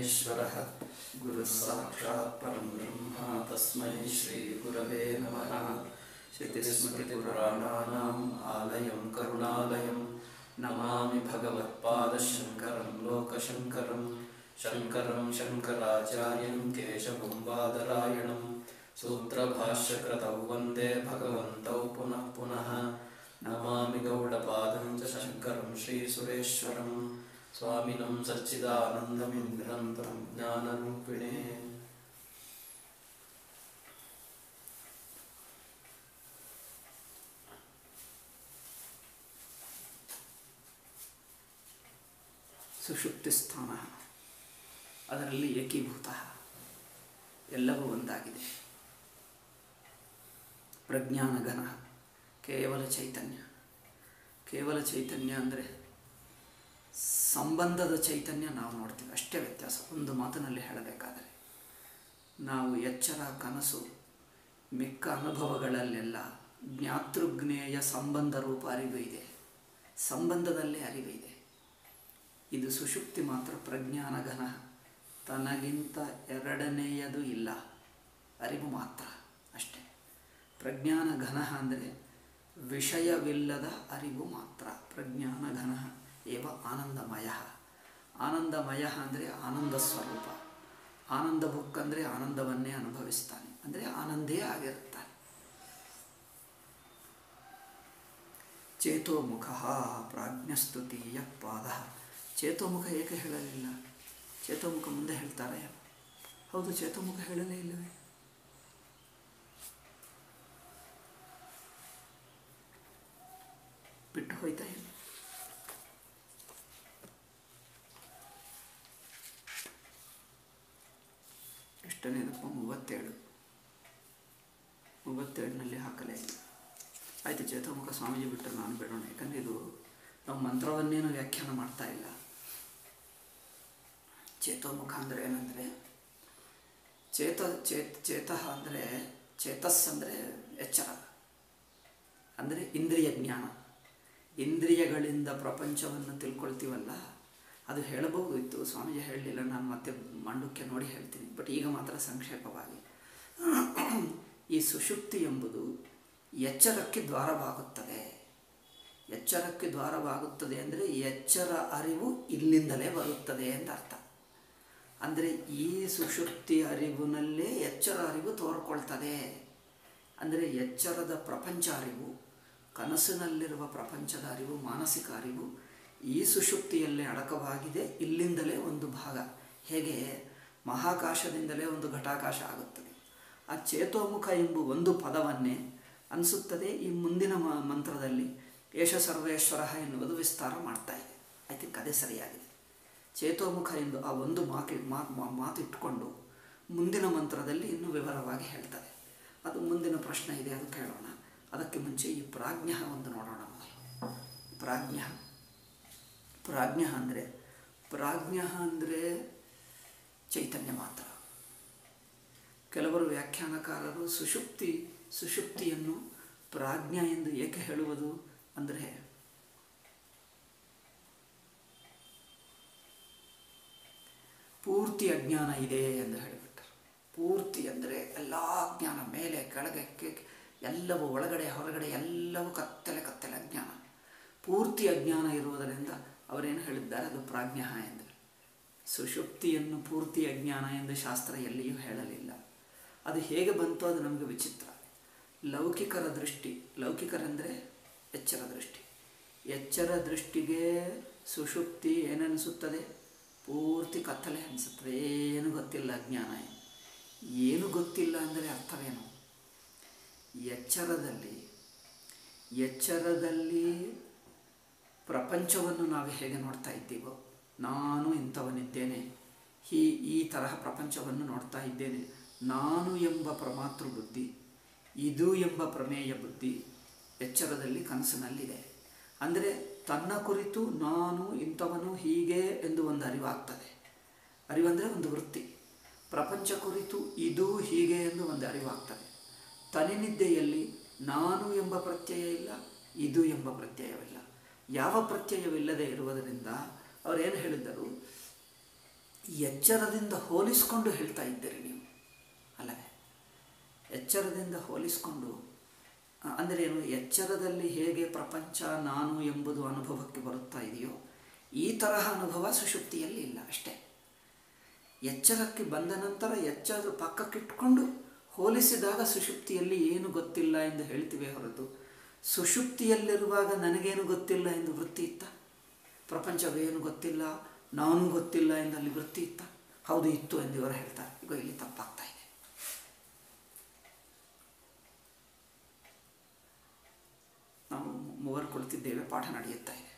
परमेश्वरः गुरुः साक्षात् परं ब्रह्म तस्मै श्रीगुरवे नमः श्रुतिस्मृतिपुराणानाम् आलयं करुणालयं नमामि भगवत्पादशङ्करं लोकशङ्करं शङ्करं शङ्कराचार्यं केशवं बादरायणं सूत्रभाष्यकृतौ वन्दे भगवन्तौ पुनः पुनः नमामि गौडपादं च शङ्करं श्रीसुरेश्वरं स्वामिनं सच्चिदानन्दमिन्द्रन्तं ज्ञानरूपिणे ಸುಷುಪ್ತಿ ಸ್ಥಾನ ಅದರಲ್ಲಿ ಏಕೀಭೂತ ಎಲ್ಲವೂ ಒಂದಾಗಿದೆ ಪ್ರಜ್ಞಾನಘನ ಕೇವಲ ಚೈತನ್ಯ ಕೇವಲ ಚೈತನ್ಯ ಅಂದರೆ ಸಂಬಂಧದ ಚೈತನ್ಯ ನಾವು ನೋಡ್ತೀವಿ ಅಷ್ಟೇ ವ್ಯತ್ಯಾಸ ಒಂದು ಮಾತಿನಲ್ಲಿ ಹೇಳಬೇಕಾದರೆ ನಾವು ಎಚ್ಚರ ಕನಸು ಮಿಕ್ಕ ಅನುಭವಗಳಲ್ಲೆಲ್ಲ ಜ್ಞಾತೃಜ್ಞೇಯ ಸಂಬಂಧ ರೂಪ ಅರಿವು ಇದೆ ಸಂಬಂಧದಲ್ಲೇ ಅರಿವು ಇದೆ ಇದು ಸುಷುಪ್ತಿ ಮಾತ್ರ ಪ್ರಜ್ಞಾನಘನ ತನಗಿಂತ ಎರಡನೆಯದು ಇಲ್ಲ ಅರಿವು ಮಾತ್ರ ಅಷ್ಟೆ ಪ್ರಜ್ಞಾನ ಘನ ಅಂದರೆ ವಿಷಯವಿಲ್ಲದ ಅರಿವು ಮಾತ್ರ ಪ್ರಜ್ಞಾನ ಘನ ಏವ ಆನಂದಮಯ ಆನಂದಮಯ ಅಂದರೆ ಆನಂದ ಸ್ವರೂಪ ಆನಂದ ಬುಕ್ ಅಂದರೆ ಆನಂದವನ್ನೇ ಅನುಭವಿಸ್ತಾನೆ ಅಂದರೆ ಆನಂದೇ ಆಗಿರುತ್ತಾನೆ ಚೇತೋಮುಖ ಪ್ರಾಜ್ಞಸ್ತುತೀಯ ಪಾದ ಚೇತೋಮುಖ ಏಕೆ ಹೇಳಲಿಲ್ಲ ಚೇತೋಮುಖ ಮುಂದೆ ಹೇಳ್ತಾರೆ ಹೌದು ಚೇತೋಮುಖ ಹೇಳಲೇ ಇಲ್ಲವೇ ಬಿಟ್ಟು ಹೋಯ್ತಾ ಇಲ್ಲ ಎಷ್ಟನೇದಪ್ಪ ಮೂವತ್ತೇಳು ಮೂವತ್ತೇಳನಲ್ಲಿ ಹಾಕಲೇ ಇಲ್ಲ ಆಯಿತು ಚೇತೋಮುಖ ಸ್ವಾಮೀಜಿ ಬಿಟ್ಟರೆ ನಾನು ಬಿಡೋಣ ಯಾಕಂದರೆ ಇದು ನಾವು ಮಂತ್ರವನ್ನೇನು ವ್ಯಾಖ್ಯಾನ ಮಾಡ್ತಾ ಇಲ್ಲ ಚೇತೋಮುಖ ಅಂದರೆ ಏನಂದರೆ ಚೇತ ಚೇತ್ ಚೇತಃ ಅಂದರೆ ಚೇತಸ್ ಅಂದರೆ ಎಚ್ಚರ ಅಂದರೆ ಇಂದ್ರಿಯ ಜ್ಞಾನ ಇಂದ್ರಿಯಗಳಿಂದ ಪ್ರಪಂಚವನ್ನು ತಿಳ್ಕೊಳ್ತೀವಲ್ಲ ಅದು ಹೇಳಬಹುದಿತ್ತು ಸ್ವಾಮೀಜಿ ಹೇಳಲಿಲ್ಲ ನಾನು ಮತ್ತೆ ಮಂಡಕ್ಕೆ ನೋಡಿ ಹೇಳ್ತೀನಿ ಬಟ್ ಈಗ ಮಾತ್ರ ಸಂಕ್ಷೇಪವಾಗಿ ಈ ಸುಷುಪ್ತಿ ಎಂಬುದು ಎಚ್ಚರಕ್ಕೆ ದ್ವಾರವಾಗುತ್ತದೆ ಎಚ್ಚರಕ್ಕೆ ದ್ವಾರವಾಗುತ್ತದೆ ಅಂದರೆ ಎಚ್ಚರ ಅರಿವು ಇಲ್ಲಿಂದಲೇ ಬರುತ್ತದೆ ಅಂತ ಅರ್ಥ ಅಂದರೆ ಈ ಸುಷುಪ್ತಿ ಅರಿವಿನಲ್ಲೇ ಎಚ್ಚರ ಅರಿವು ತೋರ್ಕೊಳ್ತದೆ ಅಂದರೆ ಎಚ್ಚರದ ಪ್ರಪಂಚ ಅರಿವು ಕನಸಿನಲ್ಲಿರುವ ಪ್ರಪಂಚದ ಅರಿವು ಮಾನಸಿಕ ಅರಿವು ಈ ಸುಷುಪ್ತಿಯಲ್ಲೇ ಅಡಕವಾಗಿದೆ ಇಲ್ಲಿಂದಲೇ ಒಂದು ಭಾಗ ಹೇಗೆ ಮಹಾಕಾಶದಿಂದಲೇ ಒಂದು ಘಟಾಕಾಶ ಆಗುತ್ತದೆ ಆ ಚೇತೋಮುಖ ಎಂಬ ಒಂದು ಪದವನ್ನೇ ಅನಿಸುತ್ತದೆ ಈ ಮುಂದಿನ ಮ ಮಂತ್ರದಲ್ಲಿ ಯಶ ಸರ್ವೇಶ್ವರ ಎನ್ನುವುದು ವಿಸ್ತಾರ ಮಾಡ್ತಾ ಇದೆ ಐ ಥಿಂಕ್ ಅದೇ ಸರಿಯಾಗಿದೆ ಚೇತೋಮುಖ ಎಂದು ಆ ಒಂದು ಮಾತು ಮಾತು ಮಾತು ಇಟ್ಕೊಂಡು ಮುಂದಿನ ಮಂತ್ರದಲ್ಲಿ ಇನ್ನೂ ವಿವರವಾಗಿ ಹೇಳ್ತಾರೆ ಅದು ಮುಂದಿನ ಪ್ರಶ್ನೆ ಇದೆ ಅದು ಕೇಳೋಣ ಅದಕ್ಕೆ ಮುಂಚೆ ಈ ಪ್ರಾಜ್ಞ ಒಂದು ನೋಡೋಣ ಮೊದಲು ಪ್ರಾಜ್ಞ ಪ್ರಾಜ್ಞ ಅಂದರೆ ಪ್ರಾಜ್ಞ ಅಂದರೆ ಚೈತನ್ಯ ಮಾತ್ರ ಕೆಲವರು ವ್ಯಾಖ್ಯಾನಕಾರರು ಸುಷುಪ್ತಿ ಸುಷುಪ್ತಿಯನ್ನು ಪ್ರಾಜ್ಞ ಎಂದು ಏಕೆ ಹೇಳುವುದು ಅಂದರೆ ಪೂರ್ತಿ ಅಜ್ಞಾನ ಇದೆ ಎಂದು ಹೇಳಿಬಿಟ್ಟರು ಪೂರ್ತಿ ಅಂದರೆ ಎಲ್ಲ ಅಜ್ಞಾನ ಮೇಲೆ ಕೆಳಗೆ ಎಲ್ಲವೂ ಒಳಗಡೆ ಹೊರಗಡೆ ಎಲ್ಲವೂ ಕತ್ತಲೆ ಕತ್ತಲೆ ಅಜ್ಞಾನ ಪೂರ್ತಿ ಅಜ್ಞಾನ ಇರುವುದರಿಂದ ಅವರೇನು ಹೇಳಿದ್ದಾರೆ ಅದು ಪ್ರಾಜ್ಞ ಎಂದು ಸುಷುಪ್ತಿಯನ್ನು ಪೂರ್ತಿ ಅಜ್ಞಾನ ಎಂದು ಶಾಸ್ತ್ರ ಎಲ್ಲಿಯೂ ಹೇಳಲಿಲ್ಲ ಅದು ಹೇಗೆ ಬಂತು ಅದು ನಮಗೆ ವಿಚಿತ್ರ ಲೌಕಿಕರ ದೃಷ್ಟಿ ಲೌಕಿಕರೆಂದರೆ ಎಚ್ಚರ ದೃಷ್ಟಿ ಎಚ್ಚರ ದೃಷ್ಟಿಗೆ ಸುಷುಪ್ತಿ ಏನನಿಸುತ್ತದೆ ಪೂರ್ತಿ ಕತ್ತಲೆ ಅನಿಸುತ್ತದೆ ಏನು ಗೊತ್ತಿಲ್ಲ ಅಜ್ಞಾನ ಏನು ಗೊತ್ತಿಲ್ಲ ಅಂದರೆ ಅರ್ಥವೇನು ಎಚ್ಚರದಲ್ಲಿ ಎಚ್ಚರದಲ್ಲಿ ಪ್ರಪಂಚವನ್ನು ನಾವು ಹೇಗೆ ನೋಡ್ತಾ ಇದ್ದೀವೋ ನಾನು ಇಂಥವನಿದ್ದೇನೆ ಈ ಈ ತರಹ ಪ್ರಪಂಚವನ್ನು ನೋಡ್ತಾ ಇದ್ದೇನೆ ನಾನು ಎಂಬ ಪ್ರಮಾತೃ ಬುದ್ಧಿ ಇದು ಎಂಬ ಪ್ರಮೇಯ ಬುದ್ಧಿ ಎಚ್ಚರದಲ್ಲಿ ಕನಸಿನಲ್ಲಿದೆ ಅಂದರೆ ತನ್ನ ಕುರಿತು ನಾನು ಇಂಥವನು ಹೀಗೆ ಎಂದು ಒಂದು ಅರಿವಾಗ್ತದೆ ಅರಿವಂದರೆ ಒಂದು ವೃತ್ತಿ ಪ್ರಪಂಚ ಕುರಿತು ಇದು ಹೀಗೆ ಎಂದು ಒಂದು ಅರಿವಾಗ್ತದೆ ತನಿನಿದ್ದೆಯಲ್ಲಿ ನಾನು ಎಂಬ ಪ್ರತ್ಯಯ ಇಲ್ಲ ಇದು ಎಂಬ ಪ್ರತ್ಯಯವಿಲ್ಲ ಯಾವ ಪ್ರತ್ಯಯವಿಲ್ಲದೆ ಇರುವುದರಿಂದ ಅವರೇನು ಹೇಳಿದ್ದರು ಎಚ್ಚರದಿಂದ ಹೋಲಿಸಿಕೊಂಡು ಹೇಳ್ತಾ ಇದ್ದೀರಿ ನೀವು ಅಲ್ಲವೇ ಎಚ್ಚರದಿಂದ ಹೋಲಿಸಿಕೊಂಡು ಆ, ಅಂದರೆ ಏನು ಎಚ್ಚರದಲ್ಲಿ ಹೇಗೆ ಪ್ರಪಂಚ ನಾನು ಎಂಬುದು ಅನುಭವಕ್ಕೆ ಬರುತ್ತಾ ಇದೆಯೋ ಈ ತರಹ ಅನುಭವ ಸುಷುಪ್ತಿಯಲ್ಲಿ ಇಲ್ಲ ಅಷ್ಟೇ ಎಚ್ಚರಕ್ಕೆ ಬಂದ ನಂತರ ಎಚ್ಚರ ಪಕ್ಕಕ್ಕಿಟ್ಕೊಂಡು ಹೋಲಿಸಿದಾಗ ಸುಷುಪ್ತಿಯಲ್ಲಿ ಏನು ಗೊತ್ತಿಲ್ಲ ಎಂದು ಹೇಳ್ತೀವಿ ಹೊರತು ಸುಷುಪ್ತಿಯಲ್ಲಿರುವಾಗ ನನಗೇನು ಗೊತ್ತಿಲ್ಲ ಎಂದು ವೃತ್ತಿ ಇತ್ತ ಪ್ರಪಂಚವೇನು ಗೊತ್ತಿಲ್ಲ ನಾನು ಗೊತ್ತಿಲ್ಲ ಎಂದು ಅಲ್ಲಿ ವೃತ್ತಿ ಇತ್ತ ಹೌದು ಇತ್ತು ಎಂದು ಇವರು ಹೇಳ್ತಾರೆ ಈಗ ಇಲ್ಲಿ ತಪ್ಪಾಗ್ತಾ ಇದೆ ನಾವು ಮೂವರು ಕುಳಿತಿದ್ದೇವೆ ಪಾಠ ನಡೆಯುತ್ತಾ ಇದೆ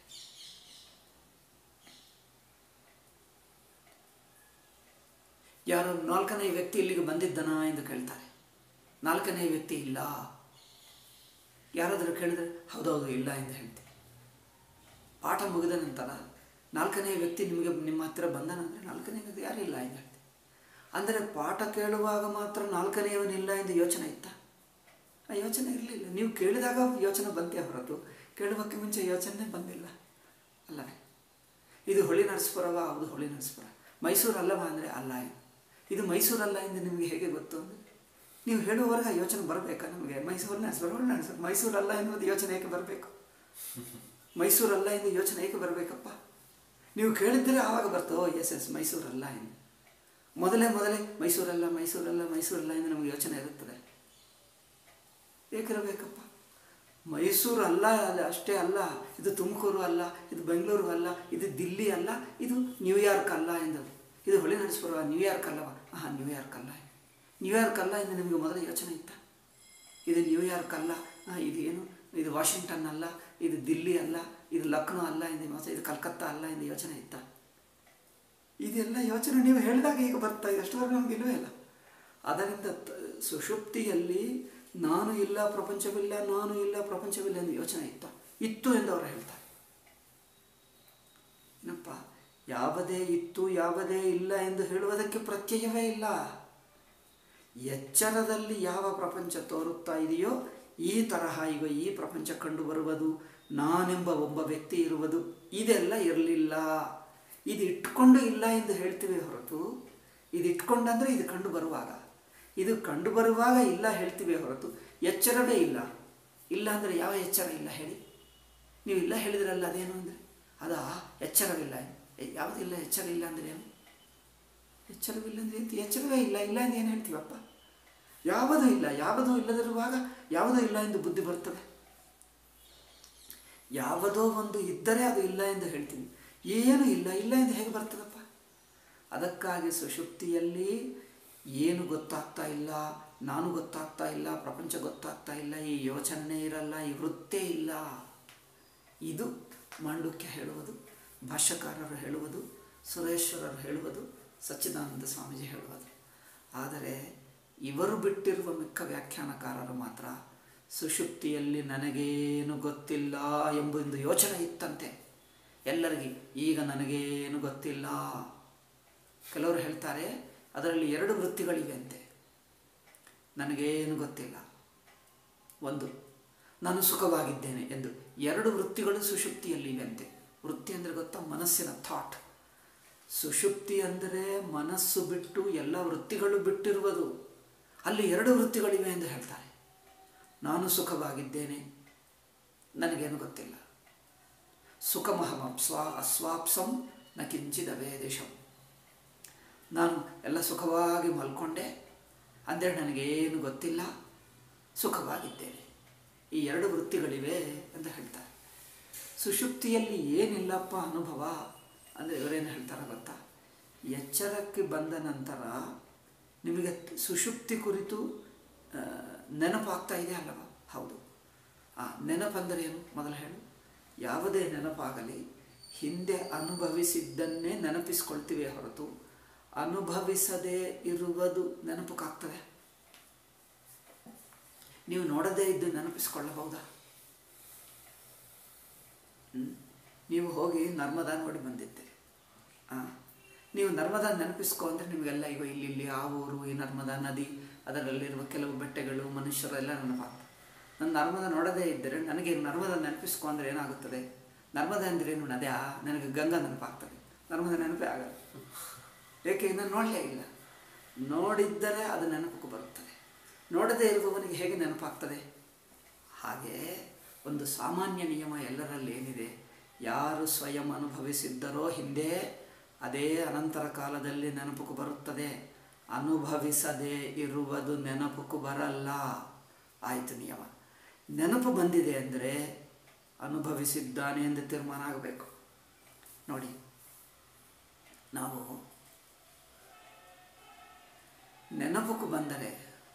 ಯಾರು ನಾಲ್ಕನೇ ವ್ಯಕ್ತಿ ಇಲ್ಲಿಗೆ ಬಂದಿದ್ದನಾ ಎಂದು ಕೇಳ್ತಾರೆ ನಾಲ್ಕನೇ ವ್ಯಕ್ತಿ ಇಲ್ಲ ಯಾರಾದರೂ ಕೇಳಿದ್ರೆ ಹೌದೌದು ಇಲ್ಲ ಎಂದು ಹೇಳ್ತೀವಿ ಪಾಠ ಮುಗಿದ ನಂತರ ನಾಲ್ಕನೇ ವ್ಯಕ್ತಿ ನಿಮಗೆ ನಿಮ್ಮ ಹತ್ತಿರ ಬಂದನಂದರೆ ನಾಲ್ಕನೇ ವ್ಯಕ್ತಿ ಯಾರೂ ಇಲ್ಲ ಎಂದು ಹೇಳ್ತೀವಿ ಅಂದರೆ ಪಾಠ ಕೇಳುವಾಗ ಮಾತ್ರ ನಾಲ್ಕನೆಯವನಿಲ್ಲ ಎಂದು ಯೋಚನೆ ಇತ್ತ ಆ ಯೋಚನೆ ಇರಲಿಲ್ಲ ನೀವು ಕೇಳಿದಾಗ ಯೋಚನೆ ಬಂದೇ ಹೊರತು ಕೇಳುವಕ್ಕೆ ಮುಂಚೆ ಯೋಚನೆ ಬಂದಿಲ್ಲ ಅಲ್ಲವೇ ಇದು ಹೊಳಿ ನರಸಪುರವ ಹೌದು ಹೊಳಿ ನರಸಪುರ ಮೈಸೂರು ಅಲ್ಲವಾ ಅಂದರೆ ಅಲ್ಲ ಎಂದು. ಇದು ಮೈಸೂರಲ್ಲ ಎಂದು ನಿಮಗೆ ಹೇಗೆ ಗೊತ್ತು ಅಂದರೆ ನೀವು ಹೇಳುವವರೆಗೆ ಆ ಯೋಚನೆ ಬರಬೇಕಾ ನಮಗೆ ಮೈಸೂರು ನರಸಪುರ ಹೊಳಿ ನರಸಪುರ ಮೈಸೂರಲ್ಲ ಎನ್ನುವುದು ಯೋಚನೆ ಏಕೆ ಬರಬೇಕು ಮೈಸೂರಲ್ಲ ಎಂದು ಯೋಚನೆ ಏಕೆ ಬರಬೇಕಪ್ಪ ನೀವು ಕೇಳಿದ್ದರೆ ಆವಾಗ ಬರ್ತೋ ಎಸ್ ಎಸ್ ಮೈಸೂರಲ್ಲ ಎಂದು ಮೊದಲೇ ಮೊದಲೇ ಮೈಸೂರಲ್ಲ ಮೈಸೂರಲ್ಲ ಮೈಸೂರಲ್ಲ ಎಂದು ನಮಗೆ ಯೋಚನೆ ಇರುತ್ತದೆ ಏಕಿರಬೇಕಪ್ಪ ಮೈಸೂರು ಅಲ್ಲ ಅಲ್ಲ ಅಷ್ಟೇ ಅಲ್ಲ ಇದು ತುಮಕೂರು ಅಲ್ಲ ಇದು ಬೆಂಗಳೂರು ಅಲ್ಲ ಇದು ದಿಲ್ಲಿ ಅಲ್ಲ ಇದು ನ್ಯೂಯಾರ್ಕ್ ಅಲ್ಲ ಎಂದು ಇದು ಹೊಳೆ ನಡೆಸ್ಬರುವ ನ್ಯೂಯಾರ್ಕ್ ಅಲ್ಲವಾ ಹಾಂ ನ್ಯೂಯಾರ್ಕ್ ಅಲ್ಲ ನ್ಯೂಯಾರ್ಕ್ ಅಲ್ಲ ಎಂದು ನಿಮಗೆ ಮೊದಲ ಯೋಚನೆ ಇತ್ತ ಇದು ನ್ಯೂಯಾರ್ಕ್ ಅಲ್ಲ ಹಾಂ ಇದು ಏನು ಇದು ವಾಷಿಂಗ್ಟನ್ ಅಲ್ಲ ಇದು ದಿಲ್ಲಿ ಅಲ್ಲ ಇದು ಲಕ್ನೋ ಅಲ್ಲ ಎಂದು ಯೋಚನೆ ಇದು ಕಲ್ಕತ್ತಾ ಅಲ್ಲ ಎಂದು ಯೋಚನೆ ಇತ್ತ ಇದೆಲ್ಲ ಯೋಚನೆ ನೀವು ಹೇಳಿದಾಗ ಈಗ ಬರ್ತಾ ಇದೆ ಅಷ್ಟವರೆಗೆ ನಮ್ಗೆ ಇಲ್ಲವೇ ಇಲ್ಲ ಅದರಿಂದ ತ- ಸುಷುಪ್ತಿಯಲ್ಲಿ ನಾನು ಇಲ್ಲ ಪ್ರಪಂಚವಿಲ್ಲ ನಾನು ಇಲ್ಲ ಪ್ರಪಂಚವಿಲ್ಲ ಎಂದು ಯೋಚನೆ ಇತ್ತ ಇತ್ತು ಎಂದು ಅವರು ಹೇಳ್ತಾರೆ ಏನಪ್ಪ ಯಾವುದೇ ಇತ್ತು ಯಾವುದೇ ಇಲ್ಲ ಎಂದು ಹೇಳುವುದಕ್ಕೆ ಪ್ರತ್ಯಯವೇ ಇಲ್ಲ ಎಚ್ಚರದಲ್ಲಿ ಯಾವ ಪ್ರಪಂಚ ತೋರುತ್ತಾ ಇದೆಯೋ ಈ ತರಹ ಈಗ ಈ ಪ್ರಪಂಚ ಕಂಡು ಬರುವುದು ನಾನೆಂಬ ಒಬ್ಬ ವ್ಯಕ್ತಿ ಇರುವುದು ಇದೆಲ್ಲ ಇರಲಿಲ್ಲ ಇದು ಇಟ್ಕೊಂಡು ಇಲ್ಲ ಎಂದು ಹೇಳ್ತೀವಿ ಹೊರತು ಇದು ಇಟ್ಕೊಂಡಂದ್ರೆ ಇದು ಕಂಡು ಬರುವಾಗ ಇದು ಕಂಡು ಬರುವಾಗ ಇಲ್ಲ ಹೇಳ್ತೀವಿ ಹೊರತು ಎಚ್ಚರವೇ ಇಲ್ಲ ಇಲ್ಲ ಅಂದರೆ ಯಾವ ಎಚ್ಚರ ಇಲ್ಲ ಹೇಳಿ ನೀವು ಇಲ್ಲ ಹೇಳಿದ್ರಲ್ಲ ಅದೇನು ಅಂದರೆ ಅದಾ ಎಚ್ಚರವಿಲ್ಲ ಎ- ಯಾವುದಿಲ್ಲ ಎಚ್ಚರ ಇಲ್ಲ ಅಂದರೆ ಏನು ಎಚ್ಚರವಿಲ್ಲ ಅಂದರೆ ಎಂತ ಎಚ್ಚರವೇ ಇಲ್ಲ ಇಲ್ಲ ಎಂದು ಏನು ಹೇಳ್ತೀವಪ್ಪ ಯಾವುದೂ ಇಲ್ಲ ಯಾವುದೂ ಇಲ್ಲದಿರುವಾಗ ಯಾವುದೂ ಇಲ್ಲ ಎಂದು ಬುದ್ಧಿ ಬರ್ತದೆ ಯಾವುದೋ ಒಂದು ಇದ್ದರೆ ಅದು ಇಲ್ಲ ಎಂದು ಹೇಳ್ತೀವಿ ಏನು ಇಲ್ಲ ಇಲ್ಲ ಎಂದು ಹೇಗೆ ಬರ್ತದಪ್ಪ ಅದಕ್ಕಾಗಿ ಸುಷುಪ್ತಿಯಲ್ಲಿ ಏನು ಗೊತ್ತಾಗ್ತಾ ಇಲ್ಲ ನಾನು ಗೊತ್ತಾಗ್ತಾ ಇಲ್ಲ ಪ್ರಪಂಚ ಗೊತ್ತಾಗ್ತಾ ಇಲ್ಲ ಈ ಯೋಚನೆ ಇರಲ್ಲ ಈ ವೃತ್ತೇ ಇಲ್ಲ ಇದು ಮಾಂಡುಕ್ಯ ಹೇಳುವುದು ಭಾಷ್ಯಕಾರರು ಹೇಳುವುದು ಸುರೇಶ್ವರರು ಹೇಳುವುದು ಸಚ್ಚಿದಾನಂದ ಸ್ವಾಮೀಜಿ ಹೇಳುವುದು ಆದರೆ ಇವರು ಬಿಟ್ಟಿರುವ ಮಿಕ್ಕ ವ್ಯಾಖ್ಯಾನಕಾರರು ಮಾತ್ರ ಸುಷುಪ್ತಿಯಲ್ಲಿ ನನಗೇನು ಗೊತ್ತಿಲ್ಲ ಎಂಬೊಂದು ಯೋಚನೆ ಇತ್ತಂತೆ ಎಲ್ಲರಿಗೆ ಈಗ ನನಗೇನು ಗೊತ್ತಿಲ್ಲ ಕೆಲವರು ಹೇಳ್ತಾರೆ ಅದರಲ್ಲಿ ಎರಡು ವೃತ್ತಿಗಳಿವೆ ಅಂತೆ ನನಗೇನು ಗೊತ್ತಿಲ್ಲ ಒಂದು ನಾನು ಸುಖವಾಗಿದ್ದೇನೆ ಎಂದು ಎರಡು ವೃತ್ತಿಗಳು ಸುಷುಪ್ತಿಯಲ್ಲಿ ಅಂತೆ ವೃತ್ತಿ ಅಂದರೆ ಗೊತ್ತಾ ಮನಸ್ಸಿನ ಥಾಟ್ ಸುಷುಪ್ತಿ ಅಂದರೆ ಮನಸ್ಸು ಬಿಟ್ಟು ಎಲ್ಲ ವೃತ್ತಿಗಳು ಬಿಟ್ಟಿರುವುದು ಅಲ್ಲಿ ಎರಡು ವೃತ್ತಿಗಳಿವೆ ಎಂದು ಹೇಳ್ತಾರೆ ನಾನು ಸುಖವಾಗಿದ್ದೇನೆ ನನಗೇನು ಗೊತ್ತಿಲ್ಲ ಸುಖಮಹಮಪ್ಸ್ವ ಅಸ್ವಾಪ್ಸಂ ನ ಕಿಂಚಿದ ವೇದೇಶಂ ನಾನು ಎಲ್ಲ ಸುಖವಾಗಿ ಮಲ್ಕೊಂಡೆ ಅಂದರೆ ನನಗೇನು ಗೊತ್ತಿಲ್ಲ ಸುಖವಾಗಿದ್ದೇನೆ ಈ ಎರಡು ವೃತ್ತಿಗಳಿವೆ ಅಂತ ಹೇಳ್ತಾರೆ ಸುಷುಪ್ತಿಯಲ್ಲಿ ಏನಿಲ್ಲಪ್ಪ ಅನುಭವ ಅಂದರೆ ಇವರೇನು ಹೇಳ್ತಾರೆ ಗೊತ್ತಾ ಎಚ್ಚರಕ್ಕೆ ಬಂದ ನಂತರ ನಿಮಗೆ ಸುಷುಪ್ತಿ ಕುರಿತು ಆ, ನೆನಪಾಗ್ತಾ ಇದೆ ಅಲ್ಲವ ಹೌದು ಆ ನೆನಪಂದರೆ ಏನು ಮೊದಲು ಹೇಳು ಯಾವುದೇ ನೆನಪಾಗಲಿ ಹಿಂದೆ ಅನುಭವಿಸಿದ್ದನ್ನೇ ನೆನಪಿಸ್ಕೊಳ್ತೀವಿ ಹೊರತು ಅನುಭವಿಸದೇ ಇರುವುದು ನೆನಪಕ್ಕಾಗ್ತದೆ ನೀವು ನೋಡದೇ ಇದ್ದು ನೆನಪಿಸ್ಕೊಳ್ಳಬಹುದಾ ಹ್ಮ್? ನೀವು ಹೋಗಿ ನರ್ಮದಾ ನೋಡಿ ಬಂದಿದ್ದೆ ಹಾಂ ನೀವು ನರ್ಮದಾ ನೆನಪಿಸ್ಕೊ ಅಂದರೆ ನಿಮಗೆಲ್ಲ ಈಗ ಇಲ್ಲಿ ಇಲ್ಲಿ ಆ ಊರು ಈ ನರ್ಮದಾ ನದಿ ಅದರಲ್ಲಿರುವ ಕೆಲವು ಬೆಟ್ಟಗಳು ಮನುಷ್ಯರೆಲ್ಲ ನೆನಪಾಗ್ತದೆ ನಾನು ನರ್ಮದಾ ನೋಡದೇ ಇದ್ದರೆ ನನಗೆ ನರ್ಮದಾ ನೆನಪಿಸ್ಕೊ ಅಂದರೆ ಏನಾಗುತ್ತದೆ ನರ್ಮದಾ ಅಂದರೆ ಏನು ನದ್ಯಾ ನನಗೆ ಗಂಗಾ ನೆನಪಾಗ್ತದೆ ನರ್ಮದಾ ನೆನಪೇ ಆಗಲ್ಲ ಏಕೆಂದರೆ ನೋಡಲೇ ಇಲ್ಲ ನೋಡಿದ್ದರೆ ಅದು ನೆನಪಕ್ಕೆ ಬರುತ್ತದೆ ನೋಡದೇ ಇರುವವನಿಗೆ ಹೇಗೆ ನೆನಪಾಗ್ತದೆ ಹಾಗೆ ಒಂದು ಸಾಮಾನ್ಯ ನಿಯಮ ಎಲ್ಲರಲ್ಲಿ ಏನಿದೆ ಯಾರು ಸ್ವಯಂ ಅನುಭವಿಸಿದ್ದರೋ ಹಿಂದೆ ಅದೇ ಅನಂತರ ಕಾಲದಲ್ಲಿ ನೆನಪಕ್ಕೆ ಬರುತ್ತದೆ ಅನುಭವಿಸದೇ ಇರುವುದು ನೆನಪಕ್ಕೆ ಬರಲ್ಲ ಆಯಿತು ನಿಯಮ ನೆನಪು ಬಂದಿದೆ ಅಂದರೆ ಅನುಭವಿಸಿದ್ದಾನೆ ಎಂದು ತೀರ್ಮಾನ ಆಗಬೇಕು ನೋಡಿ ನಾವು ನೆನಪಕ್ಕೆ ಬಂದರೆ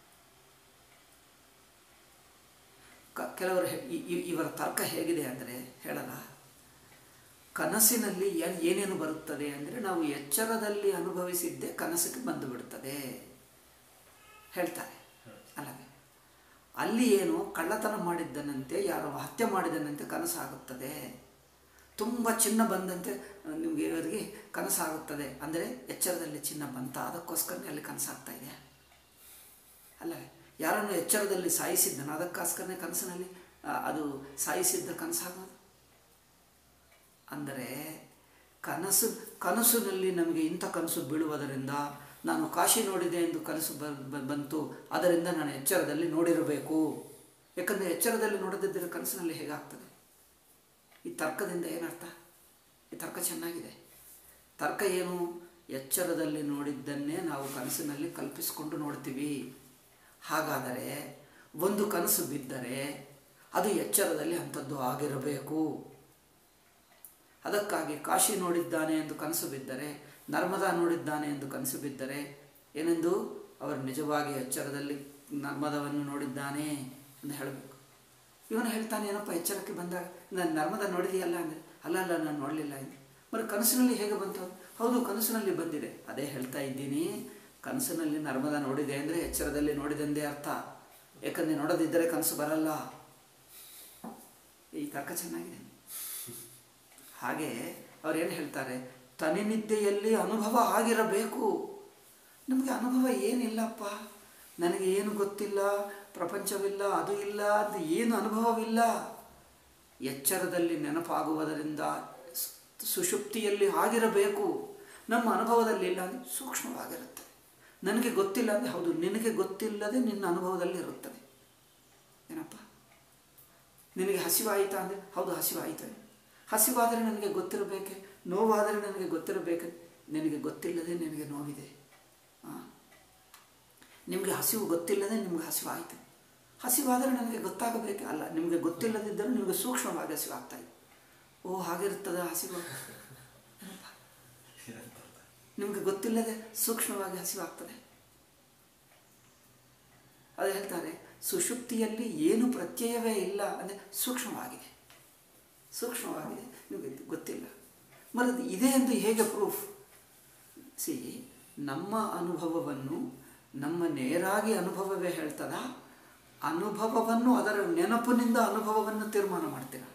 ಕ ಕೆಲವರು ಹೇ- ಇ- ಇ- ಇವರ ತರ್ಕ ಹೇಗಿದೆ ಅಂದರೆ ಹೇಳಲ್ಲ ಕನಸಿನಲ್ಲಿ ಏನ್ ಏನೇನು ಬರುತ್ತದೆ ಅಂದರೆ ನಾವು ಎಚ್ಚರದಲ್ಲಿ ಅನುಭವಿಸಿದ್ದೇ ಕನಸಿಗೆ ಬಂದು ಬಿಡುತ್ತದೆ ಹೇಳ್ತಾರೆ ಅಲ್ಲವೇ ಅಲ್ಲಿ ಏನು ಕಳ್ಳತನ ಮಾಡಿದ್ದನಂತೆ ಯಾರೋ ಹತ್ಯೆ ಮಾಡಿದನಂತೆ ಕನಸಾಗುತ್ತದೆ ತುಂಬ ಚಿನ್ನ ಬಂದಂತೆ ನಿಮಗೆ ಇವರಿಗೆ ಕನಸಾಗುತ್ತದೆ ಅಂದರೆ ಎಚ್ಚರದಲ್ಲಿ ಚಿನ್ನ ಬಂತ ಅದಕ್ಕೋಸ್ಕರನೇ ಅಲ್ಲಿ ಕನಸಾಗ್ತಾ ಇದೆ ಅಲ್ಲವೇ ಯಾರನ್ನು ಎಚ್ಚರದಲ್ಲಿ ಸಾಯಿಸಿದ್ದನು ಅದಕ್ಕೋಸ್ಕರನೇ ಕನಸಿನಲ್ಲಿ ಆ, ಅದು ಸಾಯಿಸಿದ್ದ ಕನಸಾಗೋದು ಅಂದರೆ ಕನಸು ಕನಸಿನಲ್ಲಿ ನಮಗೆ ಇಂಥ ಕನಸು ಬೀಳುವುದರಿಂದ ನಾನು ಕಾಶಿ ನೋಡಿದೆ ಎಂದು ಕನಸು ಬ ಬ- ಬಂತು ಅದರಿಂದ ನಾನು ಎಚ್ಚರದಲ್ಲಿ ನೋಡಿರಬೇಕು ಯಾಕಂದರೆ ಎಚ್ಚರದಲ್ಲಿ ನೋಡದಿದ್ದರೆ ಕನಸಿನಲ್ಲಿ ಹೇಗಾಗ್ತದೆ ಈ ತರ್ಕದಿಂದ ಏನರ್ಥ ಈ ತರ್ಕ ಚೆನ್ನಾಗಿದೆ ತರ್ಕ ಏನು ಎಚ್ಚರದಲ್ಲಿ ನೋಡಿದ್ದನ್ನೇ ನಾವು ಕನಸಿನಲ್ಲಿ ಕಲ್ಪಿಸಿಕೊಂಡು ನೋಡ್ತೀವಿ ಹಾಗಾದರೆ ಒಂದು ಕನಸು ಬಿದ್ದರೆ ಅದು ಎಚ್ಚರದಲ್ಲಿ ಅಂಥದ್ದು ಆಗಿರಬೇಕು ಅದಕ್ಕಾಗಿ ಕಾಶಿ ನೋಡಿದ್ದಾನೆ ಎಂದು ಕನಸು ಬಿದ್ದರೆ ನರ್ಮದಾ ನೋಡಿದ್ದಾನೆ ಎಂದು ಕನಸು ಬಿದ್ದರೆ ಏನೆಂದು ಅವರು ನಿಜವಾಗಿ ಎಚ್ಚರದಲ್ಲಿ ನರ್ಮದವನ್ನು ನೋಡಿದ್ದಾನೆ ಎಂದು ಹೇಳಬೇಕು ಇವನು ಹೇಳ್ತಾನೆ ಏನಪ್ಪ ಎಚ್ಚರಕ್ಕೆ ಬಂದಾಗ ನಾನು ನರ್ಮದಾ ನೋಡಿದೆಯಲ್ಲ ಅಂದರೆ ಅಲ್ಲ ಅಲ್ಲ ನಾನು ನೋಡಲಿಲ್ಲ ಎಂದು మరి ಕನಸಿನಲ್ಲಿ ಹೇಗೆ ಬಂತು ಹೌದು ಕನಸಿನಲ್ಲಿ ಬಂದಿದೆ ಅದೇ ಹೇಳ್ತಾ ಇದ್ದೀನಿ ಕನಸಿನಲ್ಲಿ ನರ್ಮದಾ ನೋಡಿದೆ ಅಂದರೆ ಎಚ್ಚರದಲ್ಲಿ ನೋಡಿದೆಂದೇ ಅರ್ಥ ಯಾಕಂದರೆ ನೋಡದಿದ್ದರೆ ಕನಸು ಬರಲ್ಲ ಈ ತರ್ಕ ಚೆನ್ನಾಗಿದೆ ಹಾಗೆ ಅವ್ರೇನು ಹೇಳ್ತಾರೆ ತನಿನಿದ್ದೆಯಲ್ಲಿ ಅನುಭವ ಆಗಿರಬೇಕು ನಮಗೆ ಅನುಭವ ಏನಿಲ್ಲಪ್ಪ ನನಗೆ ಏನು ಗೊತ್ತಿಲ್ಲ ಪ್ರಪಂಚವಿಲ್ಲ ಅದು ಇಲ್ಲ ಅದು ಏನು ಅನುಭವವಿಲ್ಲ ಎಚ್ಚರದಲ್ಲಿ ನೆನಪಾಗುವುದರಿಂದ ಸ್- ಸುಷುಪ್ತಿಯಲ್ಲಿ ಆಗಿರಬೇಕು ನಮ್ಮ ಅನುಭವದಲ್ಲಿ ಇಲ್ಲ ಅಂದರೆ ಸೂಕ್ಷ್ಮವಾಗಿರುತ್ತೆ ನನಗೆ ಗೊತ್ತಿಲ್ಲ ಅಂದರೆ ಹೌದು ನಿನಗೆ ಗೊತ್ತಿಲ್ಲದೆ ನಿನ್ನ ಅನುಭವದಲ್ಲಿ ಇರುತ್ತದೆ ಏನಪ್ಪ ನಿನಗೆ ಹಸಿವಾಯಿತಾ ಅಂದರೆ ಹೌದು ಹಸಿವಾಯಿತು ಹಸಿವಾದರೆ ನನಗೆ ಗೊತ್ತಿರಬೇಕೆ ನೋವಾದರೆ ನನಗೆ ಗೊತ್ತಿರಬೇಕು ನಿನಗೆ ಗೊತ್ತಿಲ್ಲದೆ ನಿನಗೆ ನೋವಿದೆ ಆ? ನಿಮಗೆ ಹಸಿವು ಗೊತ್ತಿಲ್ಲದೆ ನಿಮಗೆ ಹಸಿವಾಯಿತು ಹಸಿವಾದರೆ ನನಗೆ ಗೊತ್ತಾಗಬೇಕೆ ಅಲ್ಲ ನಿಮಗೆ ಗೊತ್ತಿಲ್ಲದಿದ್ದರೂ ನಿಮಗೆ ಸೂಕ್ಷ್ಮವಾಗಿ ಹಸಿವಾಗ್ತಾ ಇದೆ ಓ ಹಾಗಿರ್ತದ ಹಸಿವು ಏನಪ್ಪ? ನಿಮಗೆ ಗೊತ್ತಿಲ್ಲದೆ ಸೂಕ್ಷ್ಮವಾಗಿ ಹಸಿವಾಗ್ತದೆ ಅದು ಹೇಳ್ತಾರೆ ಸುಷುಪ್ತಿಯಲ್ಲಿ ಏನು ಪ್ರತ್ಯಯವೇ ಇಲ್ಲ ಅಂದರೆ ಸೂಕ್ಷ್ಮವಾಗಿದೆ ಸೂಕ್ಷ್ಮವಾಗಿದೆ ನಿಮಗೆ ಗೊತ್ತಿಲ್ಲ ಮರದು ಇದೆ ಎಂದು ಹೇಗೆ ಪ್ರೂಫ್ ಸಿ ನಮ್ಮ ಅನುಭವವನ್ನು ನಮ್ಮ ನೇರಾಗಿ ಅನುಭವವೇ ಹೇಳ್ತದ ಅನುಭವವನ್ನು ಅದರ ನೆನಪಿನಿಂದ ಅನುಭವವನ್ನು ತೀರ್ಮಾನ ಮಾಡ್ತೀರ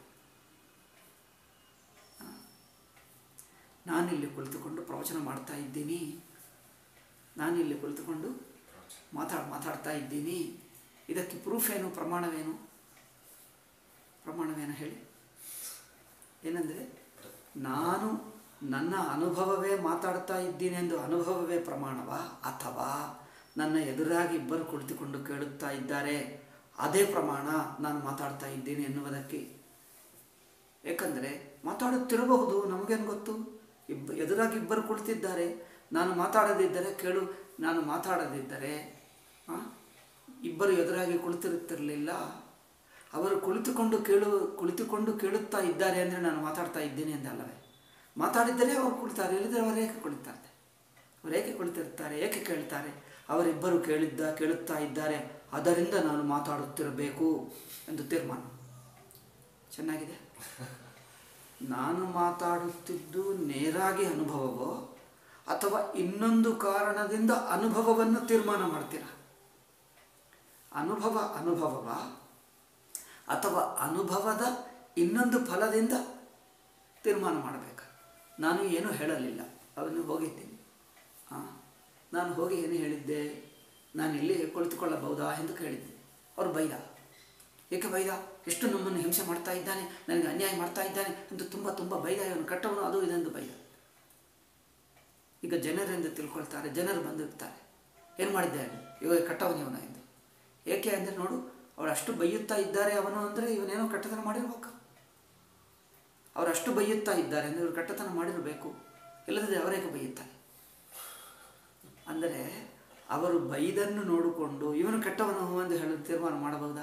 ನಾನಿಲ್ಲಿ ಕುಳಿತುಕೊಂಡು ಪ್ರವಚನ ಮಾಡ್ತಾ ಇದ್ದೀನಿ ನಾನಿಲ್ಲಿ ಕುಳಿತುಕೊಂಡು ಮಾತಾಡ್ ಮಾತಾಡ್ತಾ ಇದ್ದೀನಿ ಇದಕ್ಕೆ ಪ್ರೂಫ್ ಏನು ಪ್ರಮಾಣವೇನು ಪ್ರಮಾಣವೇನು ಹೇಳಿ ಏನಂದರೆ ನಾನು ನನ್ನ ಅನುಭವವೇ ಮಾತಾಡ್ತಾ ಇದ್ದೀನಿ ಎಂದು ಅನುಭವವೇ ಪ್ರಮಾಣವ ಅಥವಾ ನನ್ನ ಎದುರಾಗಿ ಇಬ್ಬರು ಕುಳಿತುಕೊಂಡು ಕೇಳುತ್ತಾ ಇದ್ದಾರೆ ಅದೇ ಪ್ರಮಾಣ ನಾನು ಮಾತಾಡ್ತಾ ಇದ್ದೀನಿ ಎನ್ನುವುದಕ್ಕೆ ಏಕೆಂದರೆ ಮಾತಾಡುತ್ತಿರಬಹುದು ನಮಗೇನು ಗೊತ್ತು ಇಬ್ಬ ಎದುರಾಗಿ ಇಬ್ಬರು ಕುಳಿತಿದ್ದಾರೆ ನಾನು ಮಾತಾಡದಿದ್ದರೆ ಕೇಳು ನಾನು ಮಾತಾಡದಿದ್ದರೆ ಆ, ಇಬ್ಬರು ಎದುರಾಗಿ ಕುಳಿತಿರುತ್ತಿರಲಿಲ್ಲ ಅವರು ಕುಳಿತುಕೊಂಡು ಕೇಳು ಕುಳಿತುಕೊಂಡು ಕೇಳುತ್ತಾ ಇದ್ದಾರೆ ಅಂದರೆ ನಾನು ಮಾತಾಡ್ತಾ ಇದ್ದೀನಿ ಎಂದಲ್ಲವೇ ಮಾತಾಡಿದ್ದರೆ ಅವರು ಕುಳಿತಾರೆ ಇಲ್ಲದ್ರೆ ಅವರು ಏಕೆ ಕುಳಿತಾರೆ ಅವರು ಏಕೆ ಕುಳಿತಿರ್ತಾರೆ ಏಕೆ ಕೇಳ್ತಾರೆ ಅವರಿಬ್ಬರು ಕೇಳಿದ್ದ ಕೇಳುತ್ತಾ ಇದ್ದಾರೆ ಅದರಿಂದ ನಾನು ಮಾತಾಡುತ್ತಿರಬೇಕು ಎಂದು ತೀರ್ಮಾನ ಚೆನ್ನಾಗಿದೆ ನಾನು ಮಾತಾಡುತ್ತಿದ್ದು ನೇರಾಗಿ ಅನುಭವವೋ ಅಥವಾ ಇನ್ನೊಂದು ಕಾರಣದಿಂದ ಅನುಭವವನ್ನು ತೀರ್ಮಾನ ಮಾಡ್ತೀರಾ ಅನುಭವ ಅನುಭವವ ಅಥವಾ ಅನುಭವದ ಇನ್ನೊಂದು ಫಲದಿಂದ ತೀರ್ಮಾನ ಮಾಡಬೇಕು ನಾನು ಏನೂ ಹೇಳಲಿಲ್ಲ ಅವನು ಹೋಗಿದ್ದೀನಿ ಹಾಂ ನಾನು ಹೋಗಿ ಏನು ಹೇಳಿದ್ದೆ ನಾನು ಇಲ್ಲಿ ಕುಳಿತುಕೊಳ್ಳಬಹುದಾ ಎಂದು ಕೇಳಿದ್ದೆ ಅವರು ಬೈದ ಏಕೆ ಬೈದ ಎಷ್ಟು ನಮ್ಮನ್ನು ಹಿಂಸೆ ಮಾಡ್ತಾ ಇದ್ದಾನೆ ನನಗೆ ಅನ್ಯಾಯ ಮಾಡ್ತಾ ಇದ್ದಾನೆ ಎಂದು ತುಂಬ ತುಂಬ ಬೈದ ಇವನು ಕಟ್ಟವನು ಅದು ಇದೆಂದು ಬೈದ ಈಗ ಜನರೆಂದು ತಿಳ್ಕೊಳ್ತಾರೆ ಜನರು ಬಂದಿರ್ತಾರೆ ಏನು ಮಾಡಿದ್ದಾನೆ ಇವಾಗ ಕಟ್ಟವನು ಇವನ ಎಂದು ಏಕೆ ಅಂದರೆ ನೋಡು ಅವಳು ಅಷ್ಟು ಬೈಯುತ್ತಾ ಇದ್ದಾರೆ ಅವನು ಅಂದರೆ ಇವನೇನೋ ಕಟ್ಟತನ ಮಾಡಿರ್ಬೇಕು ಅವರು ಅಷ್ಟು ಬೈಯುತ್ತಾ ಇದ್ದಾರೆ ಅಂದರೆ ಇವರು ಕಟ್ಟತನ ಮಾಡಿರಬೇಕು ಇಲ್ಲದಿದ್ದರೆ ಅವರೇಗೆ ಬೈಯುತ್ತಾರೆ ಅಂದರೆ ಅವರು ಬೈದನ್ನು ನೋಡಿಕೊಂಡು ಇವನು ಕೆಟ್ಟವನು ಎಂದು ಹೇಳಿ ತೀರ್ಮಾನ ಮಾಡಬಹುದಾ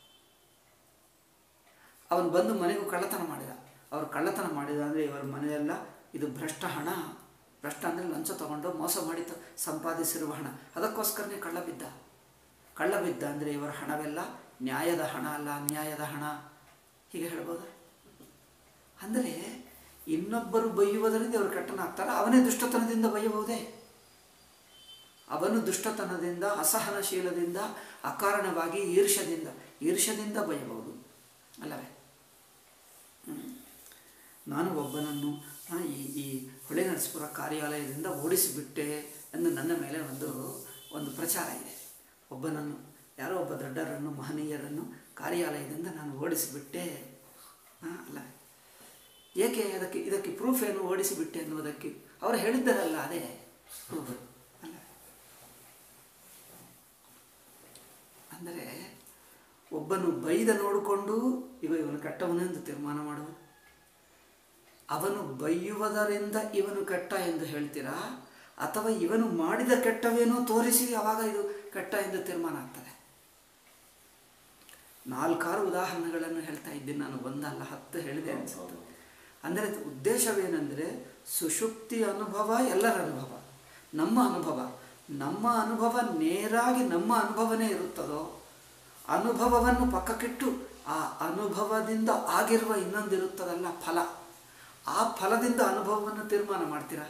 ಅವನು ಬಂದು ಮನೆಗೂ ಕಳ್ಳತನ ಮಾಡಿದ ಅವರು ಕಳ್ಳತನ ಮಾಡಿದ ಅಂದರೆ ಇವರ ಮನೆಯೆಲ್ಲ ಇದು ಭ್ರಷ್ಟ ಹಣ ಭ್ರಷ್ಟ ಅಂದರೆ ಲಂಚ ತಗೊಂಡು ಮೋಸ ಮಾಡಿ ತ- ಸಂಪಾದಿಸಿರುವ ಹಣ ಅದಕ್ಕೋಸ್ಕರನೇ ಕಳ್ಳ ಬಿದ್ದ ಕಳ್ಳ ಬಿದ್ದ ಅಂದರೆ ಇವರ ಹಣವೆಲ್ಲ ನ್ಯಾಯದ ಹಣ ಅಲ್ಲ ಅನ್ಯಾಯದ ಹಣ ಹೀಗೆ ಹೇಳ್ಬೋದಾ ಅಂದರೆ ಇನ್ನೊಬ್ಬರು ಬೈಯುವುದರಿಂದ ಇವರು ಕೆಟ್ಟನಾಗ್ತಾರೆ ಅವನೇ ದುಷ್ಟತನದಿಂದ ಬೈಯಬಹುದೇ ಅವನು ದುಷ್ಟತನದಿಂದ ಅಸಹನಶೀಲದಿಂದ ಅಕಾರಣವಾಗಿ ಈರ್ಷದಿಂದ ಈರ್ಷದಿಂದ ಬೈಯಬಹುದು ಅಲ್ಲವೇ ಹ್ಮ್. ನಾನು ಒಬ್ಬನನ್ನು ಆ, ಈ ಈ ಹೊಳೆ ನರಸೀಪುರ ಕಾರ್ಯಾಲಯದಿಂದ ಓಡಿಸಿಬಿಟ್ಟೆ ಎಂದು ನನ್ನ ಮೇಲೆ ಒಂದು ಒಂದು ಪ್ರಚಾರ ಇದೆ ಒಬ್ಬನನ್ನು ಯಾರೋ ಒಬ್ಬ ದೊಡ್ಡರನ್ನು ಮಹನೀಯರನ್ನು ಕಾರ್ಯಾಲಯದಿಂದ ನಾನು ಓಡಿಸಿಬಿಟ್ಟೆ ಆ, ಅಲ್ಲ ಏಕೆ ಅದಕ್ಕೆ ಇದಕ್ಕೆ ಪ್ರೂಫ್ ಏನು ಓಡಿಸಿಬಿಟ್ಟೆ ಅನ್ನುವುದಕ್ಕೆ ಅವರು ಹೇಳಿದ್ದಾರಲ್ಲ ಅದೇ ಪ್ರೂಫ್ ಅಲ್ಲ ಅಂದರೆ ಒಬ್ಬನು ಬೈದ ನೋಡಿಕೊಂಡು ಇವ ಇವನು ಕೆಟ್ಟವನೆಂದು ತೀರ್ಮಾನ ಮಾಡುವ ಅವನು ಬೈಯುವುದರಿಂದ ಇವನು ಕೆಟ್ಟ ಎಂದು ಹೇಳ್ತೀರಾ ಅಥವಾ ಇವನು ಮಾಡಿದ ಕೆಟ್ಟವೇನೋ ತೋರಿಸಿ ಅವಾಗ ಇದು ಕೆಟ್ಟ ಎಂದು ತೀರ್ಮಾನ ಆಗ್ತದೆ ನಾಲ್ಕಾರು ಉದಾಹರಣೆಗಳನ್ನು ಹೇಳ್ತಾ ಇದ್ದೀನಿ ನಾನು ಒಂದಲ್ಲ ಹತ್ತು ಹೇಳಿದೆ ಅನಿಸುತ್ತೆ ಅಂದರೆ ಉದ್ದೇಶವೇನೆಂದರೆ ಸುಷುಪ್ತಿ ಅನುಭವ ಎಲ್ಲರ ಅನುಭವ ನಮ್ಮ ಅನುಭವ ನಮ್ಮ ಅನುಭವ ನೇರಾಗಿ ನಮ್ಮ ಅನುಭವನೇ ಇರುತ್ತದೋ ಅನುಭವವನ್ನು ಪಕ್ಕಕ್ಕಿಟ್ಟು ಆ ಅನುಭವದಿಂದ ಆಗಿರುವ ಇನ್ನೊಂದಿರುತ್ತದಲ್ಲ ಫಲ ಆ ಫಲದಿಂದ ಅನುಭವವನ್ನು ತೀರ್ಮಾನ ಮಾಡ್ತೀರಾ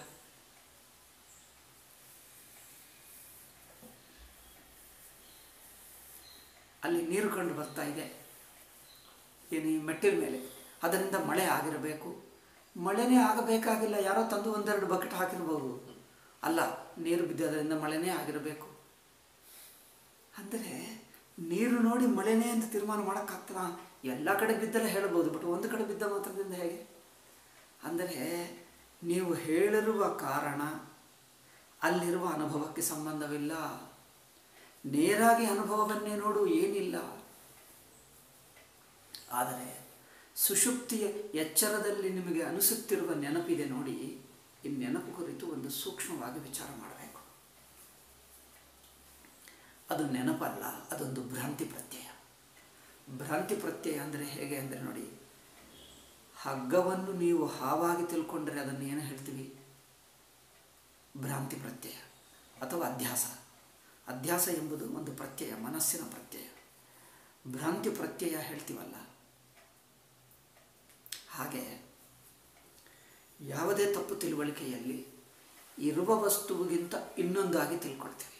ಅಲ್ಲಿ ನೀರು ಕಂಡು ಬರ್ತಾ ಇದೆ ಏನು ಈ ಮೆಟ್ಟಿಲ ಮೇಲೆ ಅದರಿಂದ ಮಳೆ ಆಗಿರಬೇಕು ಮಳೆನೇ ಆಗಬೇಕಾಗಿಲ್ಲ ಯಾರೋ ತಂದು ಒಂದೆರಡು ಬಕೆಟ್ ಹಾಕಿರ್ಬೋದು ಅಲ್ಲ ನೀರು ಬಿದ್ದದರಿಂದ ಮಳೆನೇ ಆಗಿರಬೇಕು ಅಂದರೆ ನೀರು ನೋಡಿ ಮಳೆನೇ ಅಂತ ತೀರ್ಮಾನ ಮಾಡೋಕ್ಕಾಗ್ತದ ಎಲ್ಲ ಕಡೆ ಬಿದ್ದರೆ ಹೇಳ್ಬೋದು ಬಟ್ ಒಂದು ಕಡೆ ಬಿದ್ದ ಮಾತ್ರದಿಂದ ಹೇಗೆ ಅಂದರೆ ನೀವು ಹೇಳಿರುವ ಕಾರಣ ಅಲ್ಲಿರುವ ಅನುಭವಕ್ಕೆ ಸಂಬಂಧವಿಲ್ಲ ನೇರಾಗಿ ಅನುಭವವನ್ನೇ ನೋಡು ಏನಿಲ್ಲ ಆದರೆ ಸುಷುಪ್ತಿಯ ಎಚ್ಚರದಲ್ಲಿ ನಿಮಗೆ ಅನಿಸುತ್ತಿರುವ ನೆನಪಿದೆ ನೋಡಿ ಈ ನೆನಪು ಕುರಿತು ಒಂದು ಸೂಕ್ಷ್ಮವಾಗಿ ವಿಚಾರ ಮಾಡಬೇಕು ಅದು ನೆನಪಲ್ಲ ಅದೊಂದು ಭ್ರಾಂತಿ ಪ್ರತ್ಯಯ ಭ್ರಾಂತಿ ಪ್ರತ್ಯಯ ಅಂದರೆ ಹೇಗೆ ಅಂದರೆ ನೋಡಿ ಹಗ್ಗವನ್ನು ನೀವು ಹಾವಾಗಿ ತಿಳ್ಕೊಂಡ್ರೆ ಅದನ್ನು ಏನು ಹೇಳ್ತೀವಿ ಭ್ರಾಂತಿ ಪ್ರತ್ಯಯ ಅಥವಾ ಅಧ್ಯಾಸ ಅಧ್ಯಾಸ ಎಂಬುದು ಒಂದು ಪ್ರತ್ಯಯ ಮನಸ್ಸಿನ ಪ್ರತ್ಯಯ ಭ್ರಾಂತಿ ಪ್ರತ್ಯಯ ಹೇಳ್ತೀವಲ್ಲ ಹಾಗೆ ಯಾವುದೇ ತಪ್ಪು ತಿಳುವಳಿಕೆಯಲ್ಲಿ ಇರುವ ವಸ್ತುವಿಗಿಂತ ಇನ್ನೊಂದಾಗಿ ತಿಳ್ಕೊಳ್ತೀವಿ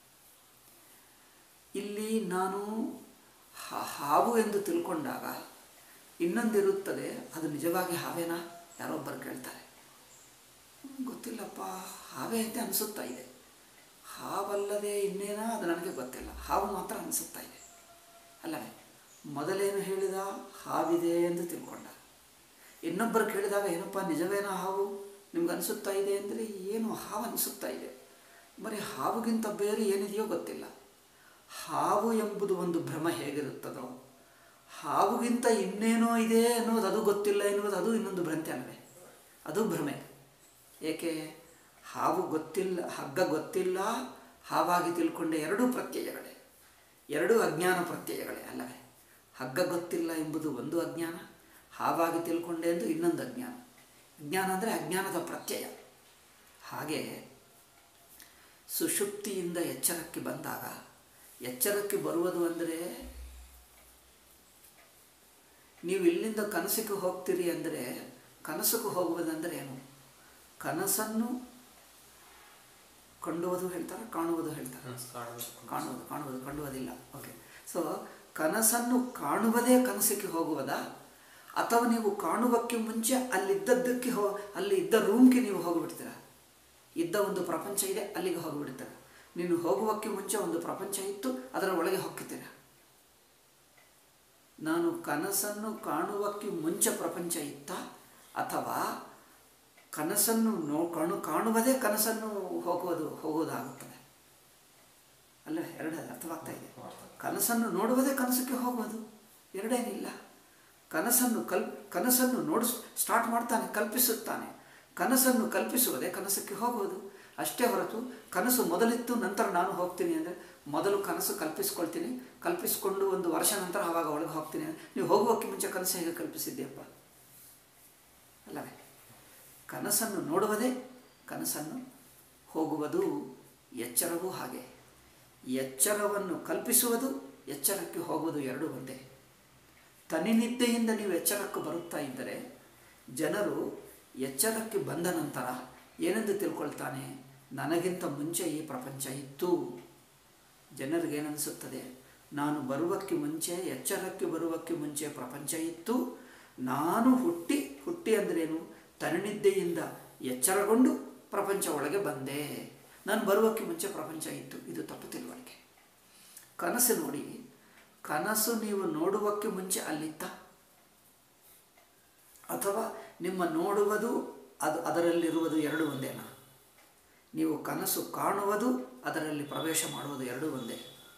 ಇಲ್ಲಿ ನಾನು ಹಾ- ಹಾವು ಎಂದು ತಿಳ್ಕೊಂಡಾಗ ಇನ್ನೊಂದಿರುತ್ತದೆ ಅದು ನಿಜವಾಗಿ ಹಾವೇನಾ ಯಾರೊಬ್ಬರು ಕೇಳ್ತಾರೆ "ಹ್ಮ್, ಗೊತ್ತಿಲ್ಲಪ್ಪ ಹಾವೇ ಅಂತ ಅನಿಸುತ್ತಾ ಇದೆ ಹಾವಲ್ಲದೆ ಇನ್ನೇನಾ ಅದು ನನಗೆ ಗೊತ್ತಿಲ್ಲ ಹಾವು ಮಾತ್ರ ಅನಿಸುತ್ತಾ ಇದೆ ಅಲ್ಲವೇ ಮೊದಲೇನು ಹೇಳಿದ ಹಾವಿದೆ ಎಂದು ತಿಳ್ಕೊಂಡ ಇನ್ನೊಬ್ಬರು ಕೇಳಿದಾಗ ಏನಪ್ಪ ನಿಜವೇನಾ ಹಾವು ನಿಮ್ಗೆ ಅನಿಸುತ್ತಾ ಇದೆ ಅಂದರೆ ಏನು ಹಾವು ಅನಿಸುತ್ತಾ ಇದೆ ಬರೀ ಹಾವುಗಿಂತ ಬೇರೆ ಏನಿದೆಯೋ ಗೊತ್ತಿಲ್ಲ ಹಾವು ಎಂಬುದು ಒಂದು ಭ್ರಮ ಹೇಗಿರುತ್ತದೋ ಹಾವುಗಿಂತ ಇನ್ನೇನೋ ಇದೆ ಅನ್ನೋದು ಅದು ಗೊತ್ತಿಲ್ಲ ಎನ್ನುವುದು ಅದು ಇನ್ನೊಂದು ಭ್ರಂತೆ ಅಲ್ಲವೇ ಅದು ಭ್ರಮೆ ಏಕೆ ಹಾವು ಗೊತ್ತಿಲ್ಲ ಹಗ್ಗ ಗೊತ್ತಿಲ್ಲ ಹಾವಾಗಿ ತಿಳ್ಕೊಂಡೆ ಎರಡೂ ಪ್ರತ್ಯಯಗಳೇ ಎರಡೂ ಅಜ್ಞಾನ ಪ್ರತ್ಯಯಗಳೇ ಅಲ್ಲವೇ ಹಗ್ಗ ಗೊತ್ತಿಲ್ಲ ಎಂಬುದು ಒಂದು ಅಜ್ಞಾನ ಹಾವಾಗಿ ತಿಳ್ಕೊಂಡೆ ಎಂದು ಇನ್ನೊಂದು ಅಜ್ಞಾನ ಅಜ್ಞಾನ ಅಂದರೆ ಅಜ್ಞಾನದ ಪ್ರತ್ಯಯ ಹಾಗೆ ಸುಷುಪ್ತಿಯಿಂದ ಎಚ್ಚರಕ್ಕೆ ಬಂದಾಗ ಎಚ್ಚರಕ್ಕೆ ಬರುವುದು ಅಂದರೆ ನೀವು ಇಲ್ಲಿಂದ ಕನಸಿಗೆ ಹೋಗ್ತೀರಿ ಅಂದರೆ ಕನಸಿಗೆ ಹೋಗುವುದಂದರೆ ಏನು ಕನಸನ್ನು ಕಂಡುವುದು ಹೇಳ್ತಾರೆ ಕಾಣುವುದು ಹೇಳ್ತಾರೆ ಕಾಣುವುದು ಕಾಣುವುದು ಕಂಡುವುದಿಲ್ಲ ಓಕೆ ಸೊ ಕನಸನ್ನು ಕಾಣುವುದೇ ಕನಸಿಗೆ ಹೋಗುವುದಾ ಅಥವಾ ನೀವು ಕಾಣುವಕ್ಕೆ ಮುಂಚೆ ಅಲ್ಲಿದ್ದದ್ದಕ್ಕೆ ಹೋ ಅಲ್ಲಿ ಇದ್ದ ರೂಮ್ಗೆ ನೀವು ಹೋಗಿಬಿಡ್ತೀರಾ ಇದ್ದ ಒಂದು ಪ್ರಪಂಚ ಇದೆ ಅಲ್ಲಿಗೆ ಹೋಗಿಬಿಡ್ತೀರ ನೀನು ಹೋಗುವಕ್ಕೆ ಮುಂಚೆ ಒಂದು ಪ್ರಪಂಚ ಇತ್ತು ಅದರ ಒಳಗೆ ಹೋಗ್ತೀರ ನಾನು ಕನಸನ್ನು ಕಾಣುವಕ್ಕೆ ಮುಂಚೆ ಪ್ರಪಂಚ ಇತ್ತ ಅಥವಾ ಕನಸನ್ನು ನೋ ಕಾಣು ಕಾಣುವುದೇ ಕನಸನ್ನು ಹೋಗುವುದು ಹೋಗುವುದಾಗುತ್ತದೆ ಅಲ್ಲ ಎರಡು ಅರ್ಥವಾಗ್ತಾ ಇದೆ ಕನಸನ್ನು ನೋಡುವುದೇ ಕನಸಕ್ಕೆ ಹೋಗುವುದು ಎರಡೇನಿಲ್ಲ ಕನಸನ್ನು ಕಲ್ ಕನಸನ್ನು ನೋಡಿಸ್ ಸ್ಟಾರ್ಟ್ ಮಾಡ್ತಾನೆ ಕಲ್ಪಿಸುತ್ತಾನೆ ಕನಸನ್ನು ಕಲ್ಪಿಸುವುದೇ ಕನಸಕ್ಕೆ ಹೋಗುವುದು ಅಷ್ಟೇ ಹೊರತು ಕನಸು ಮೊದಲಿತ್ತು ನಂತರ ನಾನು ಹೋಗ್ತೀನಿ ಅಂದರೆ ಮೊದಲು ಕನಸು ಕಲ್ಪಿಸ್ಕೊಳ್ತೀನಿ ಕಲ್ಪಿಸಿಕೊಂಡು ಒಂದು ವರ್ಷ ನಂತರ ಆವಾಗ ಒಳಗೆ ಹೋಗ್ತೀನಿ ನೀವು ಹೋಗುವಕ್ಕೆ ಮುಂಚೆ ಕನಸು ಹೇಗೆ ಕಲ್ಪಿಸಿದ್ದೀಯಪ್ಪ ಅಲ್ಲವೇ ಕನಸನ್ನು ನೋಡುವುದೇ ಕನಸನ್ನು ಹೋಗುವುದು ಎಚ್ಚರವೂ ಹಾಗೆ ಎಚ್ಚರವನ್ನು ಕಲ್ಪಿಸುವುದು ಎಚ್ಚರಕ್ಕೆ ಹೋಗುವುದು ಎರಡೂ ಒಂದೇ ತನಿನಿದ್ದೆಯಿಂದ ನೀವು ಎಚ್ಚರಕ್ಕೆ ಬರುತ್ತಾ ಇದ್ದರೆ ಜನರು ಎಚ್ಚರಕ್ಕೆ ಬಂದ ನಂತರ ಏನೆಂದು ತಿಳ್ಕೊಳ್ತಾನೆ ನನಗಿಂತ ಮುಂಚೆ ಈ ಪ್ರಪಂಚ ಇತ್ತು ಜನರಿಗೇನನಿಸುತ್ತದೆ ನಾನು ಬರುವಕ್ಕೆ ಮುಂಚೆ ಎಚ್ಚರಕ್ಕೆ ಬರುವಕ್ಕೆ ಮುಂಚೆ ಪ್ರಪಂಚ ಇತ್ತು ನಾನು ಹುಟ್ಟಿ ಹುಟ್ಟಿ ಅಂದ್ರೇನು ತನಿನಿದ್ದೆಯಿಂದ ಎಚ್ಚರಗೊಂಡು ಪ್ರಪಂಚ ಒಳಗೆ ಬಂದೆ ನಾನು ಬರುವಕ್ಕೆ ಮುಂಚೆ ಪ್ರಪಂಚ ಇತ್ತು ಇದು ತಪ್ಪು ತಿಳುವಳಿಕೆ ಕನಸು ನೋಡಿ ಕನಸು ನೀವು ನೋಡುವಕ್ಕೆ ಮುಂಚೆ ಅಲ್ಲಿತ್ತ ಅಥವಾ ನಿಮ್ಮ ನೋಡುವುದು ಅದು ಅದರಲ್ಲಿರುವುದು ಎರಡು ಒಂದೇನಾ ನೀವು ಕನಸು ಕಾಣುವುದು ಅದರಲ್ಲಿ ಪ್ರವೇಶ ಮಾಡುವುದು ಎರಡೂ ಒಂದೇ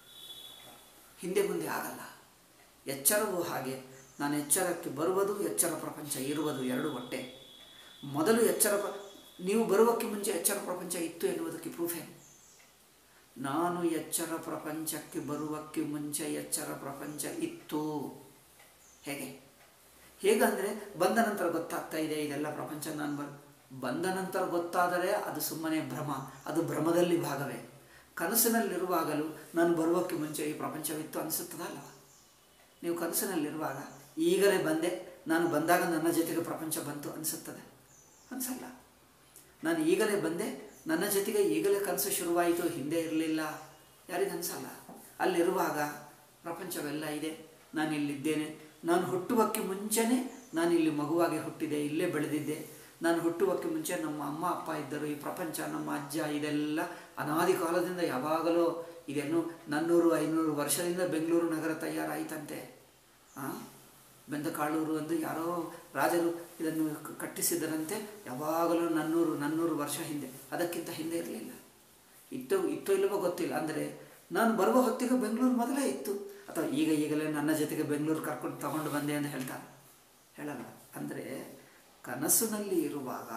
ಹಿಂದೆ ಮುಂದೆ ಆಗಲ್ಲ ಎಚ್ಚರವೂ ಹಾಗೆ ನಾನು ಎಚ್ಚರಕ್ಕೆ ಬರುವುದು ಎಚ್ಚರ ಪ್ರಪಂಚ ಇರುವುದು ಎರಡು ಒಟ್ಟೆ ಮೊದಲು ಎಚ್ಚರ ಪ್ರ- ನೀವು ಬರುವಕ್ಕೆ ಮುಂಚೆ ಎಚ್ಚರ ಪ್ರಪಂಚ ಇತ್ತು ಎನ್ನುವುದಕ್ಕೆ ಪ್ರೂಫ್ ಏನು ನಾನು ಎಚ್ಚರ ಪ್ರಪಂಚಕ್ಕೆ ಬರುವಕ್ಕೆ ಮುಂಚೆ ಎಚ್ಚರ ಪ್ರಪಂಚ ಇತ್ತು ಹೇಗೆ ಹೇಗಂದರೆ ಬಂದ ನಂತರ ಗೊತ್ತಾಗ್ತಾ ಇದೆ ಇದೆಲ್ಲ ಪ್ರಪಂಚ ನಾನು ಬರ್ ಬಂದ ನಂತರ ಗೊತ್ತಾದರೆ ಅದು ಸುಮ್ಮನೆ ಭ್ರಮ ಅದು ಭ್ರಮದಲ್ಲಿ ಭಾಗವೇ ಕನಸಿನಲ್ಲಿರುವಾಗಲೂ ನಾನು ಬರುವಕ್ಕೆ ಮುಂಚೆ ಈ ಪ್ರಪಂಚವಿತ್ತು ಅನಿಸುತ್ತದಲ್ಲ ನೀವು ಕನಸಿನಲ್ಲಿರುವಾಗ ಈಗಲೇ ಬಂದೆ ನಾನು ಬಂದಾಗ ನನ್ನ ಜೊತೆಗೆ ಪ್ರಪಂಚ ಬಂತು ಅನಿಸುತ್ತದೆ ಅನಿಸಲ್ಲ ನಾನು ಈಗಲೇ ಬಂದೆ ನನ್ನ ಜೊತೆಗೆ ಈಗಲೇ ಕನಸು ಶುರುವಾಯಿತು ಹಿಂದೆ ಇರಲಿಲ್ಲ ಯಾರಿಗೂ ಅನಿಸಲ್ಲ ಅಲ್ಲಿರುವಾಗ ಪ್ರಪಂಚವೆಲ್ಲ ಇದೆ ನಾನು ಇಲ್ಲಿದ್ದೇನೆ ನಾನು ಹುಟ್ಟುವಕ್ಕೆ ಮುಂಚೆನೇ ನಾನು ಇಲ್ಲಿ ಮಗುವಾಗಿ ಹುಟ್ಟಿದೆ ಇಲ್ಲೇ ಬೆಳೆದಿದ್ದೆ ನಾನು ಹುಟ್ಟುವಕ್ಕೆ ಮುಂಚೆ ನಮ್ಮ ಅಮ್ಮ ಅಪ್ಪ ಇದ್ದರು ಈ ಪ್ರಪಂಚ ನಮ್ಮ ಅಜ್ಜ ಇದೆಲ್ಲ ಅನಾದಿ ಕಾಲದಿಂದ ಯಾವಾಗಲೂ ಇದನ್ನು ನನ್ನೂರು ಐನೂರು ವರ್ಷದಿಂದ ಬೆಂಗಳೂರು ನಗರ ತಯಾರಾಯಿತಂತೆ ಆ? ಬೆಂದಕಾಳೂರು ಎಂದು ಯಾರೋ ರಾಜರು ಇದನ್ನು ಕ- ಕಟ್ಟಿಸಿದರಂತೆ ಯಾವಾಗಲೂ ನನ್ನೂರು ನನ್ನೂರು ವರ್ಷ ಹಿಂದೆ ಅದಕ್ಕಿಂತ ಹಿಂದೆ ಇರಲಿಲ್ಲ ಇತ್ತು ಇತ್ತೋ ಇಲ್ಲವೋ ಗೊತ್ತಿಲ್ಲ ಅಂದರೆ ನಾನು ಬರುವ ಹೊತ್ತಿಗೆ ಬೆಂಗಳೂರು ಮೊದಲೇ ಇತ್ತು ಅಥವಾ ಈಗ ಈಗಲೇ ನನ್ನ ಜೊತೆಗೆ ಬೆಂಗಳೂರು ಕರ್ಕೊಂಡು ತಗೊಂಡು ಬಂದೆ ಅಂತ ಹೇಳ್ತಾರೆ ಹೇಳಲ್ಲ ಅಂದರೆ ಕನಸಿನಲ್ಲಿ ಇರುವಾಗ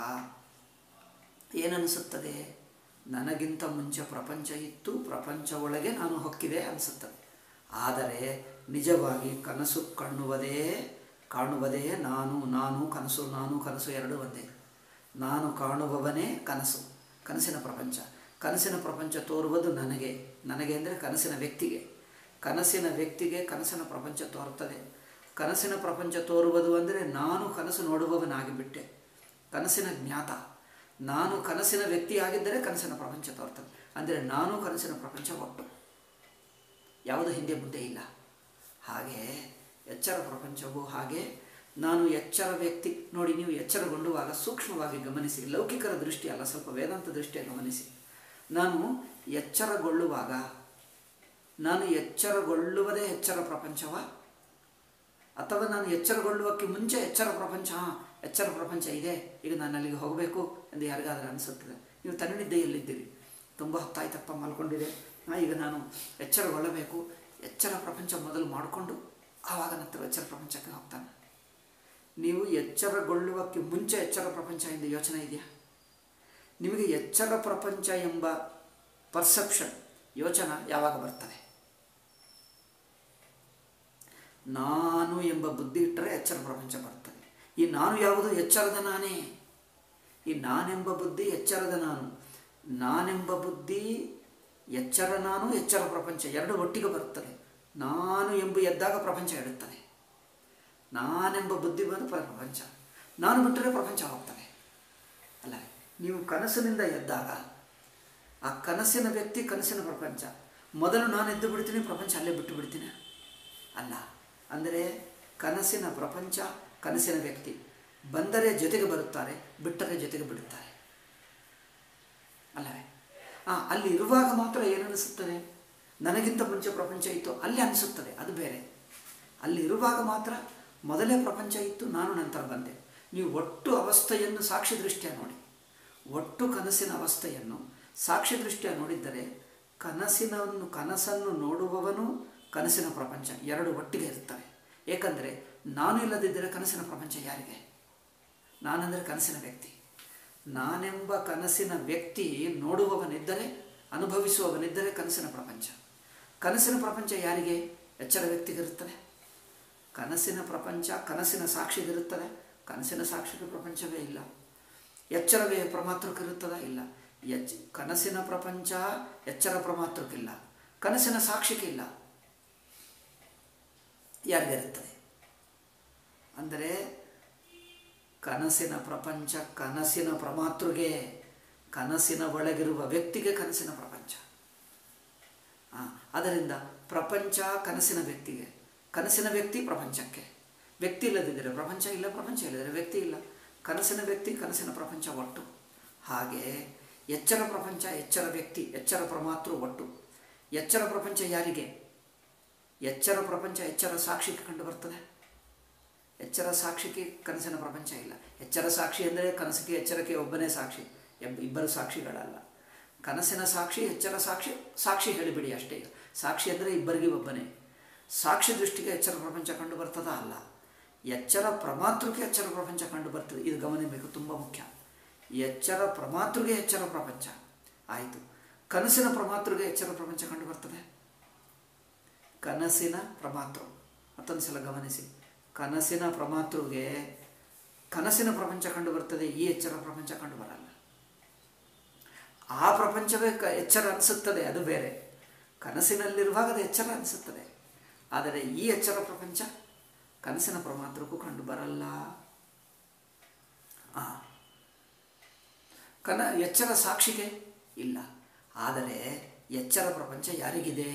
ಏನನಿಸುತ್ತದೆ ನನಗಿಂತ ಮುಂಚೆ ಪ್ರಪಂಚ ಇತ್ತು ಪ್ರಪಂಚ ಒಳಗೆ ನಾನು ಹೊಕ್ಕಿದೆ ಅನಿಸುತ್ತದೆ ಆದರೆ ನಿಜವಾಗಿ ಕನಸು ಕಾಣುವುದೇ ಕಾಣುವುದೇ ನಾನು ನಾನು ಕನಸು ನಾನು ಕನಸು ಎರಡು ಒಂದೇ ನಾನು ಕಾಣುವವನೇ ಕನಸು ಕನಸಿನ ಪ್ರಪಂಚ ಕನಸಿನ ಪ್ರಪಂಚ ತೋರುವುದು ನನಗೆ ನನಗೆ ಅಂದರೆ ಕನಸಿನ ವ್ಯಕ್ತಿಗೆ ಕನಸಿನ ವ್ಯಕ್ತಿಗೆ ಕನಸಿನ ಪ್ರಪಂಚ ತೋರುತ್ತದೆ ಕನಸಿನ ಪ್ರಪಂಚ ತೋರುವುದು ಅಂದರೆ ನಾನು ಕನಸು ನೋಡುವವನಾಗಿಬಿಟ್ಟೆ ಕನಸಿನ ಜ್ಞಾತ ನಾನು ಕನಸಿನ ವ್ಯಕ್ತಿಯಾಗಿದ್ದರೆ ಕನಸಿನ ಪ್ರಪಂಚ ತೋರ್ತದೆ ಅಂದರೆ ನಾನು ಕನಸಿನ ಪ್ರಪಂಚ ಒಟ್ಟು ಯಾವುದು ಹಿಂದೆ ಮುಂದೆ ಇಲ್ಲ ಹಾಗೆ ಎಚ್ಚರ ಪ್ರಪಂಚವು ಹಾಗೆ ನಾನು ಎಚ್ಚರ ವ್ಯಕ್ತಿ ನೋಡಿ ನೀವು ಎಚ್ಚರಗೊಂಡುವಾಗ ಸೂಕ್ಷ್ಮವಾಗಿ ಗಮನಿಸಿ ಲೌಕಿಕರ ದೃಷ್ಟಿ ಅಲ್ಲ ಸ್ವಲ್ಪ ವೇದಾಂತ ದೃಷ್ಟಿಯ ಗಮನಿಸಿ ನಾನು ಎಚ್ಚರಗೊಳ್ಳುವಾಗ ನಾನು ಎಚ್ಚರಗೊಳ್ಳುವುದೇ ಎಚ್ಚರ ಪ್ರಪಂಚವ ಅಥವಾ ನಾನು ಎಚ್ಚರಗೊಳ್ಳುವಕ್ಕೆ ಮುಂಚೆ ಎಚ್ಚರ ಪ್ರಪಂಚ ಹಾ, ಎಚ್ಚರ ಪ್ರಪಂಚ ಇದೆ ಈಗ ನಾನು ಅಲ್ಲಿಗೆ ಹೋಗಬೇಕು ಎಂದು ಯಾರಿಗಾದರೂ ಅನಿಸುತ್ತದೆ ನೀವು ತನ್ನಿದ್ದೆಯಲ್ಲಿದ್ದೀರಿ ತುಂಬ ಹೊತ್ತಾಯ್ತಪ್ಪ ಮಲ್ಕೊಂಡಿದೆ ಹಾ, ಈಗ ನಾನು ಎಚ್ಚರಗೊಳ್ಳಬೇಕು ಎಚ್ಚರ ಪ್ರಪಂಚ ಮೊದಲು ಮಾಡಿಕೊಂಡು ಆವಾಗ ನಂತರ ಎಚ್ಚರ ಪ್ರಪಂಚಕ್ಕೆ ಹೋಗ್ತಾನೆ ನೀವು ಎಚ್ಚರಗೊಳ್ಳುವಕ್ಕೆ ಮುಂಚೆ ಎಚ್ಚರ ಪ್ರಪಂಚ ಎಂದು ಯೋಚನೆ ಇದೆಯಾ ನಿಮಗೆ ಎಚ್ಚರ ಪ್ರಪಂಚ ಎಂಬ ಪರ್ಸೆಪ್ಷನ್ ಯೋಚನೆ ಯಾವಾಗ ಬರ್ತದೆ ನಾನು ಎಂಬ ಬುದ್ಧಿ ಇಟ್ಟರೆ ಎಚ್ಚರ ಪ್ರಪಂಚ ಬರ್ತದೆ ಈ ನಾನು ಯಾವುದು ಎಚ್ಚರದ ನಾನೇ ಈ ನಾನೆಂಬ ಬುದ್ಧಿ ಎಚ್ಚರದ ನಾನು ನಾನೆಂಬ ಬುದ್ಧಿ ಎಚ್ಚರ ನಾನು ಎಚ್ಚರ ಪ್ರಪಂಚ ಎರಡು ಒಟ್ಟಿಗೆ ಬರುತ್ತದೆ ನಾನು ಎಂಬ ಎದ್ದಾಗ ಪ್ರಪಂಚ ಇಡುತ್ತದೆ ನಾನೆಂಬ ಬುದ್ಧಿ ಬಂದು ಪ್ರಪಂಚ ನಾನು ಬಿಟ್ಟರೆ ಪ್ರಪಂಚ ಹೋಗ್ತದೆ ಅಲ್ಲ ನೀವು ಕನಸಿನಿಂದ ಎದ್ದಾಗ ಆ ಕನಸಿನ ವ್ಯಕ್ತಿ ಕನಸಿನ ಪ್ರಪಂಚ ಮೊದಲು ನಾನು ಎದ್ದು ಬಿಡ್ತೀನಿ ಪ್ರಪಂಚ ಅಲ್ಲೇ ಬಿಟ್ಟು ಬಿಡ್ತೀನಿ ಅಲ್ಲ ಅಂದರೆ ಕನಸಿನ ಪ್ರಪಂಚ ಕನಸಿನ ವ್ಯಕ್ತಿ ಬಂದರೆ ಜೊತೆಗೆ ಬರುತ್ತಾರೆ ಬಿಟ್ಟರೆ ಜೊತೆಗೆ ಬಿಡುತ್ತಾರೆ ಅಲ್ಲವೇ ಆ ಅಲ್ಲಿ ಇರುವಾಗ ಮಾತ್ರ ಏನನಿಸುತ್ತದೆ ನನಗಿಂತ ಮುಂಚೆ ಪ್ರಪಂಚ ಇತ್ತು ಅಲ್ಲಿ ಅನಿಸುತ್ತದೆ ಅದು ಬೇರೆ ಅಲ್ಲಿ ಇರುವಾಗ ಮಾತ್ರ ಮೊದಲೇ ಪ್ರಪಂಚ ಇತ್ತು ನಾನು ನಂತರ ಬಂದೆ ನೀವು ಒಟ್ಟು ಅವಸ್ಥೆಯನ್ನು ಸಾಕ್ಷಿ ದೃಷ್ಟಿಯ ನೋಡಿ ಒಟ್ಟು ಕನಸಿನ ಅವಸ್ಥೆಯನ್ನು ಸಾಕ್ಷಿ ದೃಷ್ಟಿಯ ನೋಡಿದ್ದರೆ ಕನಸಿನವನ್ನು ಕನಸನ್ನು ನೋಡುವವನು ಕನಸಿನ ಪ್ರಪಂಚ ಎರಡು ಒಟ್ಟಿಗೆ ಇರ್ತವೆ ಏಕೆಂದರೆ ನಾನು ಇಲ್ಲದಿದ್ದರೆ ಕನಸಿನ ಪ್ರಪಂಚ ಯಾರಿಗೆ ನಾನೆಂದರೆ ಕನಸಿನ ವ್ಯಕ್ತಿ ನಾನೆಂಬ ಕನಸಿನ ವ್ಯಕ್ತಿ ನೋಡುವವನಿದ್ದರೆ ಅನುಭವಿಸುವವನಿದ್ದರೆ ಕನಸಿನ ಪ್ರಪಂಚ ಕನಸಿನ ಪ್ರಪಂಚ ಯಾರಿಗೆ ಎಚ್ಚರ ವ್ಯಕ್ತಿಗಿರುತ್ತದೆ ಕನಸಿನ ಪ್ರಪಂಚ ಕನಸಿನ ಸಾಕ್ಷಿಗಿರುತ್ತದೆ ಕನಸಿನ ಸಾಕ್ಷಿಗೆ ಪ್ರಪಂಚವೇ ಇಲ್ಲ ಎಚ್ಚರವೇ ಪ್ರಮಾತ್ರಕ್ಕಿರುತ್ತದ ಇಲ್ಲ ಎಚ್ ಕನಸಿನ ಪ್ರಪಂಚ ಎಚ್ಚರ ಪ್ರಮಾತ್ರಕ್ಕಿಲ್ಲ ಕನಸಿನ ಸಾಕ್ಷಿಗಿಲ್ಲ ಯಾರಿಗಿರುತ್ತದೆ ಅಂದರೆ ಕನಸಿನ ಪ್ರಪಂಚ ಕನಸಿನ ಪ್ರಮಾತೃಗೆ ಕನಸಿನ ಒಳಗಿರುವ ವ್ಯಕ್ತಿಗೆ ಕನಸಿನ ಪ್ರಪಂಚ ಆ, ಅದರಿಂದ ಪ್ರಪಂಚ ಕನಸಿನ ವ್ಯಕ್ತಿಗೆ ಕನಸಿನ ವ್ಯಕ್ತಿ ಪ್ರಪಂಚಕ್ಕೆ ವ್ಯಕ್ತಿ ಇಲ್ಲದಿದ್ದರೆ ಪ್ರಪಂಚ ಇಲ್ಲ ಪ್ರಪಂಚ ಇಲ್ಲದಿದ್ದರೆ ವ್ಯಕ್ತಿ ಇಲ್ಲ ಕನಸಿನ ವ್ಯಕ್ತಿ ಕನಸಿನ ಪ್ರಪಂಚ ಒಟ್ಟು ಹಾಗೆ ಎಚ್ಚರ ಪ್ರಪಂಚ ಎಚ್ಚರ ವ್ಯಕ್ತಿ ಎಚ್ಚರ ಪ್ರಮಾತೃ ಒಟ್ಟು ಎಚ್ಚರ ಪ್ರಪಂಚ ಯಾರಿಗೆ ಎಚ್ಚರ ಪ್ರಪಂಚ ಎಚ್ಚರ ಸಾಕ್ಷಿಗೆ ಕಂಡು ಬರ್ತದೆ ಎಚ್ಚರ ಸಾಕ್ಷಿಗೆ ಕನಸಿನ ಪ್ರಪಂಚ ಇಲ್ಲ ಎಚ್ಚರ ಸಾಕ್ಷಿ ಅಂದರೆ ಕನಸಿಗೆ ಎಚ್ಚರಕ್ಕೆ ಒಬ್ಬನೇ ಸಾಕ್ಷಿ ಎಬ್- ಇಬ್ಬರು ಸಾಕ್ಷಿಗಳಲ್ಲ ಕನಸಿನ ಸಾಕ್ಷಿ ಎಚ್ಚರ ಸಾಕ್ಷಿ ಸಾಕ್ಷಿ ಹೇಳಿಬಿಡಿ ಅಷ್ಟೇ ಸಾಕ್ಷಿ ಅಂದರೆ ಇಬ್ಬರಿಗೆ ಒಬ್ಬನೇ ಸಾಕ್ಷಿ ದೃಷ್ಟಿಗೆ ಎಚ್ಚರ ಪ್ರಪಂಚ ಕಂಡು ಬರ್ತದ ಅಲ್ಲ ಎಚ್ಚರ ಪ್ರಮಾತೃಗೆ ಎಚ್ಚರ ಪ್ರಪಂಚ ಕಂಡು ಬರ್ತದೆ ಇದು ಗಮನಿಸಬೇಕು ತುಂಬ ಮುಖ್ಯ ಎಚ್ಚರ ಪ್ರಮಾತೃಗೆ ಎಚ್ಚರ ಪ್ರಪಂಚ ಆಯಿತು ಕನಸಿನ ಪ್ರಮಾತೃಗೆ ಎಚ್ಚರ ಪ್ರಪಂಚ ಕಂಡು ಬರ್ತದೆ ಕನಸಿನ ಪ್ರಮಾತೃ ಮತ್ತೊಂದು ಸಲ ಗಮನಿಸಿ ಕನಸಿನ ಪ್ರಮಾತೃಗೆ ಕನಸಿನ ಪ್ರಪಂಚ ಕಂಡು ಬರ್ತದೆ ಈ ಎಚ್ಚರ ಪ್ರಪಂಚ ಕಂಡು ಬರಲ್ಲ ಆ ಪ್ರಪಂಚವೇ ಕ ಎಚ್ಚರ ಅನಿಸುತ್ತದೆ ಅದು ಬೇರೆ ಕನಸಿನಲ್ಲಿರುವಾಗ ಅದು ಎಚ್ಚರ ಅನಿಸುತ್ತದೆ ಆದರೆ ಈ ಎಚ್ಚರ ಪ್ರಪಂಚ ಕನಸಿನ ಪ್ರಮಾತ್ರಕ್ಕೂ ಕಂಡು ಬರಲ್ಲ ಆ. ಕನ ಎಚ್ಚರ ಸಾಕ್ಷಿಗೆ ಇಲ್ಲ ಆದರೆ ಎಚ್ಚರ ಪ್ರಪಂಚ ಯಾರಿಗಿದೆ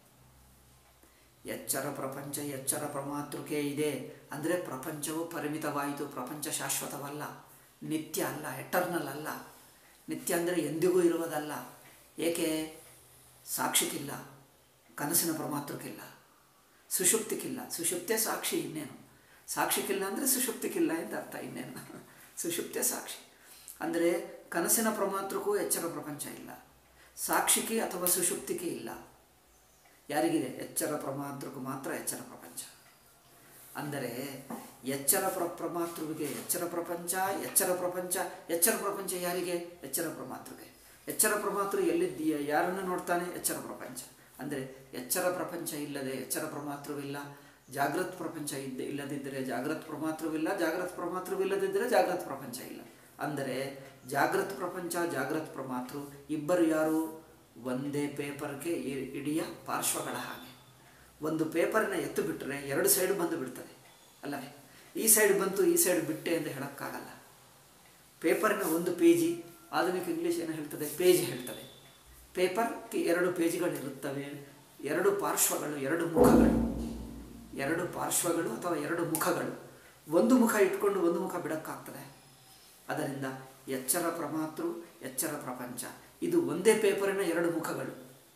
ಎಚ್ಚರ ಪ್ರಪಂಚ ಎಚ್ಚರ ಪ್ರಮಾತೃಕೆ ಇದೆ ಅಂದರೆ ಪ್ರಪಂಚವು ಪರಿಮಿತವಾಯಿತು ಪ್ರಪಂಚ ಶಾಶ್ವತವಲ್ಲ ನಿತ್ಯ ಅಲ್ಲ ಎಟರ್ನಲ್ ಅಲ್ಲ ನಿತ್ಯ ಅಂದರೆ ಎಂದಿಗೂ ಇರುವುದಲ್ಲ ಏಕೆ ಸಾಕ್ಷಿಗಿಲ್ಲ ಕನಸಿನ ಪ್ರಮಾತೃಕ್ಕಿಲ್ಲ ಸುಷುಪ್ತಿಗಿಲ್ಲ ಸುಷುಪ್ತೆ ಸಾಕ್ಷಿ ಇನ್ನೇನು ಸಾಕ್ಷಿಗಿಲ್ಲ ಅಂದರೆ ಸುಷುಪ್ತಿಗಿಲ್ಲ ಅಂತ ಅರ್ಥ ಇನ್ನೇನು ಸುಷುಪ್ತೆ ಸಾಕ್ಷಿ ಅಂದರೆ ಕನಸಿನ ಪ್ರಮಾತೃಕ್ಕೂ ಎಚ್ಚರ ಪ್ರಪಂಚ ಇಲ್ಲ ಸಾಕ್ಷಿಗೆ ಅಥವಾ ಸುಷುಪ್ತಿಗೆ ಇಲ್ಲ ಯಾರಿಗಿದೆ ಎಚ್ಚರ ಪ್ರಮಾತೃಗೂ ಮಾತ್ರ ಎಚ್ಚರ ಪ್ರಪಂಚ ಅಂದರೆ ಎಚ್ಚರ ಪ್ರ ಪ್ರಮಾತೃವಿಗೆ ಎಚ್ಚರ ಪ್ರಪಂಚ ಎಚ್ಚರ ಪ್ರಪಂಚ ಎಚ್ಚರ ಪ್ರಪಂಚ ಯಾರಿಗೆ ಎಚ್ಚರ ಪ್ರಮಾತೃಗೆ ಎಚ್ಚರ ಪ್ರಮಾತೃ ಎಲ್ಲಿದ್ದೀಯ ಯಾರನ್ನು ನೋಡ್ತಾನೆ ಎಚ್ಚರ ಪ್ರಪಂಚ ಅಂದರೆ ಎಚ್ಚರ ಪ್ರಪಂಚ ಇಲ್ಲದೆ ಎಚ್ಚರ ಪ್ರಮಾತೃವಿಲ್ಲ ಜಾಗೃತ್ ಪ್ರಪಂಚ ಇದ್ದ ಇಲ್ಲದಿದ್ದರೆ ಜಾಗೃತ್ ಪ್ರಮಾತೃವಿಲ್ಲ ಜಾಗೃತ್ ಪ್ರಮಾತೃವಿಲ್ಲದಿದ್ದರೆ ಜಾಗೃತ್ ಪ್ರಪಂಚ ಇಲ್ಲ ಅಂದರೆ ಜಾಗೃತ್ ಪ್ರಪಂಚ ಜಾಗೃತ್ ಪ್ರಮಾತೃ ಇಬ್ಬರು ಯಾರು ಒಂದೇ ಪೇಪರ್ಗೆ ಇ- ಇಡಿಯ ಪಾರ್ಶ್ವಗಳ ಹಾಗೆ ಒಂದು ಪೇಪರ್ನ ಎತ್ತು ಬಿಟ್ಟರೆ ಎರಡು ಸೈಡ್ ಬಂದು ಬಿಡ್ತದೆ ಅಲ್ಲವೇ ಈ ಸೈಡ್ ಬಂತು ಈ ಸೈಡ್ ಬಿಟ್ಟೆ ಅಂತ ಹೇಳೋಕ್ಕಾಗಲ್ಲ ಪೇಪರ್ನ ಒಂದು ಪೇಜಿ ಆಧುನಿಕ ಇಂಗ್ಲೀಷ್ ಏನು ಹೇಳ್ತದೆ ಪೇಜ್ ಹೇಳ್ತದೆ ಪೇಪರ್ಗೆ ಎರಡು ಪೇಜ್ಗಳಿರುತ್ತವೆ ಎರಡು ಪಾರ್ಶ್ವಗಳು ಎರಡು ಮುಖಗಳು ಎರಡು ಪಾರ್ಶ್ವಗಳು ಅಥವಾ ಎರಡು ಮುಖಗಳು ಒಂದು ಮುಖ ಇಟ್ಕೊಂಡು ಒಂದು ಮುಖ ಬಿಡೋಕ್ಕಾಗ್ತದೆ ಅದರಿಂದ ಎಚ್ಚರ ಪ್ರಮಾತೃ ಎಚ್ಚರ ಪ್ರಪಂಚ ಇದು ಒಂದೇ ಪೇಪರಿನ ಎರಡು ಮುಖಗಳು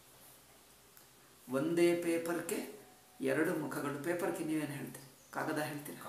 ಒಂದೇ ಪೇಪರ್ಗೆ ಎರಡು ಮುಖಗಳು ಪೇಪರ್ಗೆ ನೀವೇನು ಹೇಳ್ತೀರಿ ಕಾಗದ ಹೇಳ್ತೀರಾ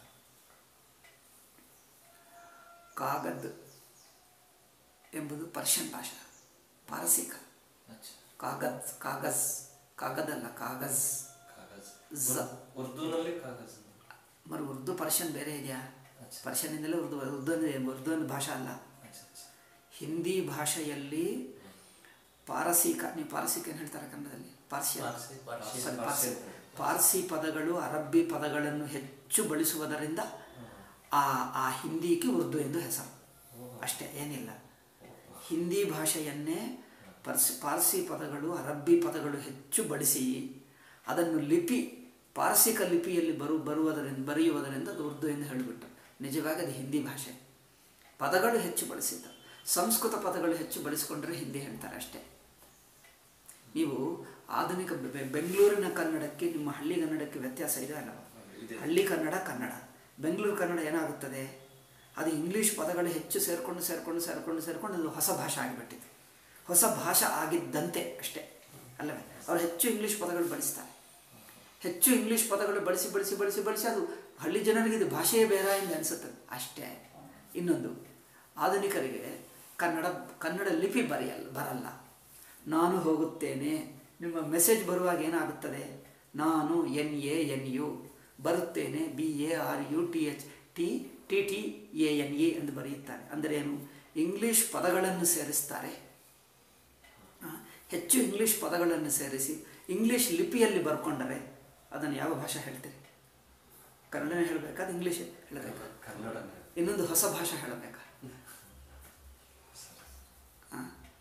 ಕಾಗದ್ ಎಂಬುದು ಪರ್ಷಿಯನ್ ಭಾಷಾ ಪಾರಸಿಕ ಕಾಗದ್ ಕಾಗಜ್ ಕಾಗದಲ್ಲ ಕಾಗಜ್ ಕಾಗಜ್ ಝ. ಉರ್ದುನಲ್ಲಿ ಕಾಗಜ್ మరి ಉರ್ದು ಪರ್ಷಿಯನ್ ಬೇರೆ ಇದೆಯಾ ಅಚ್ಚಾ. ಪರ್ಷಿಯನ್ನಿಂದಲೇ ಉರ್ದು ಉರ್ದು ಅಂದರೆ ಉರ್ದು ಒಂದು ಭಾಷೆ ಅಲ್ಲ ಅಚ್ಚಾ, ಅಚ್ಚಾ. ಹಿಂದಿ ಭಾಷೆಯಲ್ಲಿ ಪಾರಸೀಕ ನೀವು ಪಾರಸೀಕ ಏನು ಹೇಳ್ತಾರೆ ಕನ್ನಡದಲ್ಲಿ ಪಾರ್ಸಿಯನ್ ಪಾರ್ಸಿ, ಪಾರ್ಸಿ, ಸಾರಿ, ಪಾರ್ಸಿ. ಪಾರ್ಸಿ ಪಾರ್ಸಿ ಪದಗಳು ಅರಬ್ಬಿ ಪದಗಳನ್ನು ಹೆಚ್ಚು ಬಳಸುವುದರಿಂದ ಆ ಆ ಹಿಂದಿಗೆ ಉರ್ದು ಎಂದು ಹೆಸರು ಅಷ್ಟೇ ಏನಿಲ್ಲ ಹಿಂದಿ ಭಾಷೆಯನ್ನೇ ಪರ್ಸ್ ಪಾರ್ಸಿ ಪದಗಳು ಅರಬ್ಬಿ ಪದಗಳು ಹೆಚ್ಚು ಬಳಸಿ ಅದನ್ನು ಲಿಪಿ ಪಾರ್ಸಿಕ ಲಿಪಿಯಲ್ಲಿ ಬರು ಬರುವುದರಿಂದ ಬರೆಯುವುದರಿಂದ ಅದು ಉರ್ದು ಎಂದು ಹೇಳಿಬಿಟ್ಟು ನಿಜವಾಗಿ ಅದು ಹಿಂದಿ ಭಾಷೆ ಪದಗಳು ಹೆಚ್ಚು ಬಳಸಿದ್ದು ಸಂಸ್ಕೃತ ಪದಗಳು ಹೆಚ್ಚು ಬಳಸಿಕೊಂಡ್ರೆ ಹಿಂದಿ ಹೇಳ್ತಾರೆ ಅಷ್ಟೇ ನೀವು ಆಧುನಿಕ ಬೆ- ಬೆ- ಬೆಂಗಳೂರಿನ ಕನ್ನಡಕ್ಕೆ ನಿಮ್ಮ ಹಳ್ಳಿ ಕನ್ನಡಕ್ಕೆ ವ್ಯತ್ಯಾಸ ಇದೆ ಅಲ್ಲ ಇದೆ. ಹಳ್ಳಿ ಕನ್ನಡ ಕನ್ನಡ ಬೆಂಗಳೂರು ಕನ್ನಡ ಏನಾಗುತ್ತದೆ ಅದು ಇಂಗ್ಲೀಷ್ ಪದಗಳು ಹೆಚ್ಚು ಸೇರಿಕೊಂಡು ಸೇರಿಕೊಂಡು ಸೇರಿಕೊಂಡು ಸೇರಿಕೊಂಡು ಅದು ಹೊಸ ಭಾಷೆ ಆಗಿಬಿಟ್ಟಿದೆ ಹೊಸ ಭಾಷೆ ಆಗಿದ್ದಂತೆ ಅಷ್ಟೇ ಅಲ್ಲವೇ ಅವರು ಹೆಚ್ಚು ಇಂಗ್ಲೀಷ್ ಪದಗಳು ಬಳಸ್ತಾರೆ ಹೆಚ್ಚು ಇಂಗ್ಲೀಷ್ ಪದಗಳು ಬಳಸಿ ಬಳಸಿ ಬಳಸಿ ಬಳಸಿ ಅದು ಹಳ್ಳಿ ಜನರಿಗೆ ಇದು ಭಾಷೆಯೇ ಬೇರೆ ಎಂದು ಅನಿಸುತ್ತದೆ ಅಷ್ಟೇ ಇನ್ನೊಂದು ಆಧುನಿಕರಿಗೆ ಕನ್ನಡ ಕನ್ನಡ ಲಿಪಿ ಬರೆಯಲ್ಲ ಬರಲ್ಲ ನಾನು ಹೋಗುತ್ತೇನೆ ನಿಮ್ಮ ಮೆಸೇಜ್ ಬರುವಾಗ ಏನಾಗುತ್ತದೆ ನಾನು ಎನ್ ಎ ಎನ್ ಯು ಬರುತ್ತೇನೆ B A R U T H T T T A N A ಎಂದು ಬರೆಯುತ್ತಾರೆ ಅಂದರೆ ಏನು ಇಂಗ್ಲೀಷ್ ಪದಗಳನ್ನು ಸೇರಿಸ್ತಾರೆ ಆ, ಹೆಚ್ಚು ಇಂಗ್ಲೀಷ್ ಪದಗಳನ್ನು ಸೇರಿಸಿ ಇಂಗ್ಲೀಷ್ ಲಿಪಿಯಲ್ಲಿ ಬರ್ಕೊಂಡರೆ ಅದನ್ನು ಯಾವ ಭಾಷೆ ಹೇಳ್ತೀರಿ ಕನ್ನಡನೇ ಹೇಳಬೇಕಾದ ಇಂಗ್ಲೀಷ್ ಹೇಳಬೇಕಾ ಕನ್ನಡನೇ ಇನ್ನೊಂದು ಹೊಸ ಭಾಷೆ ಹೇಳಬೇಕಾ ಆ.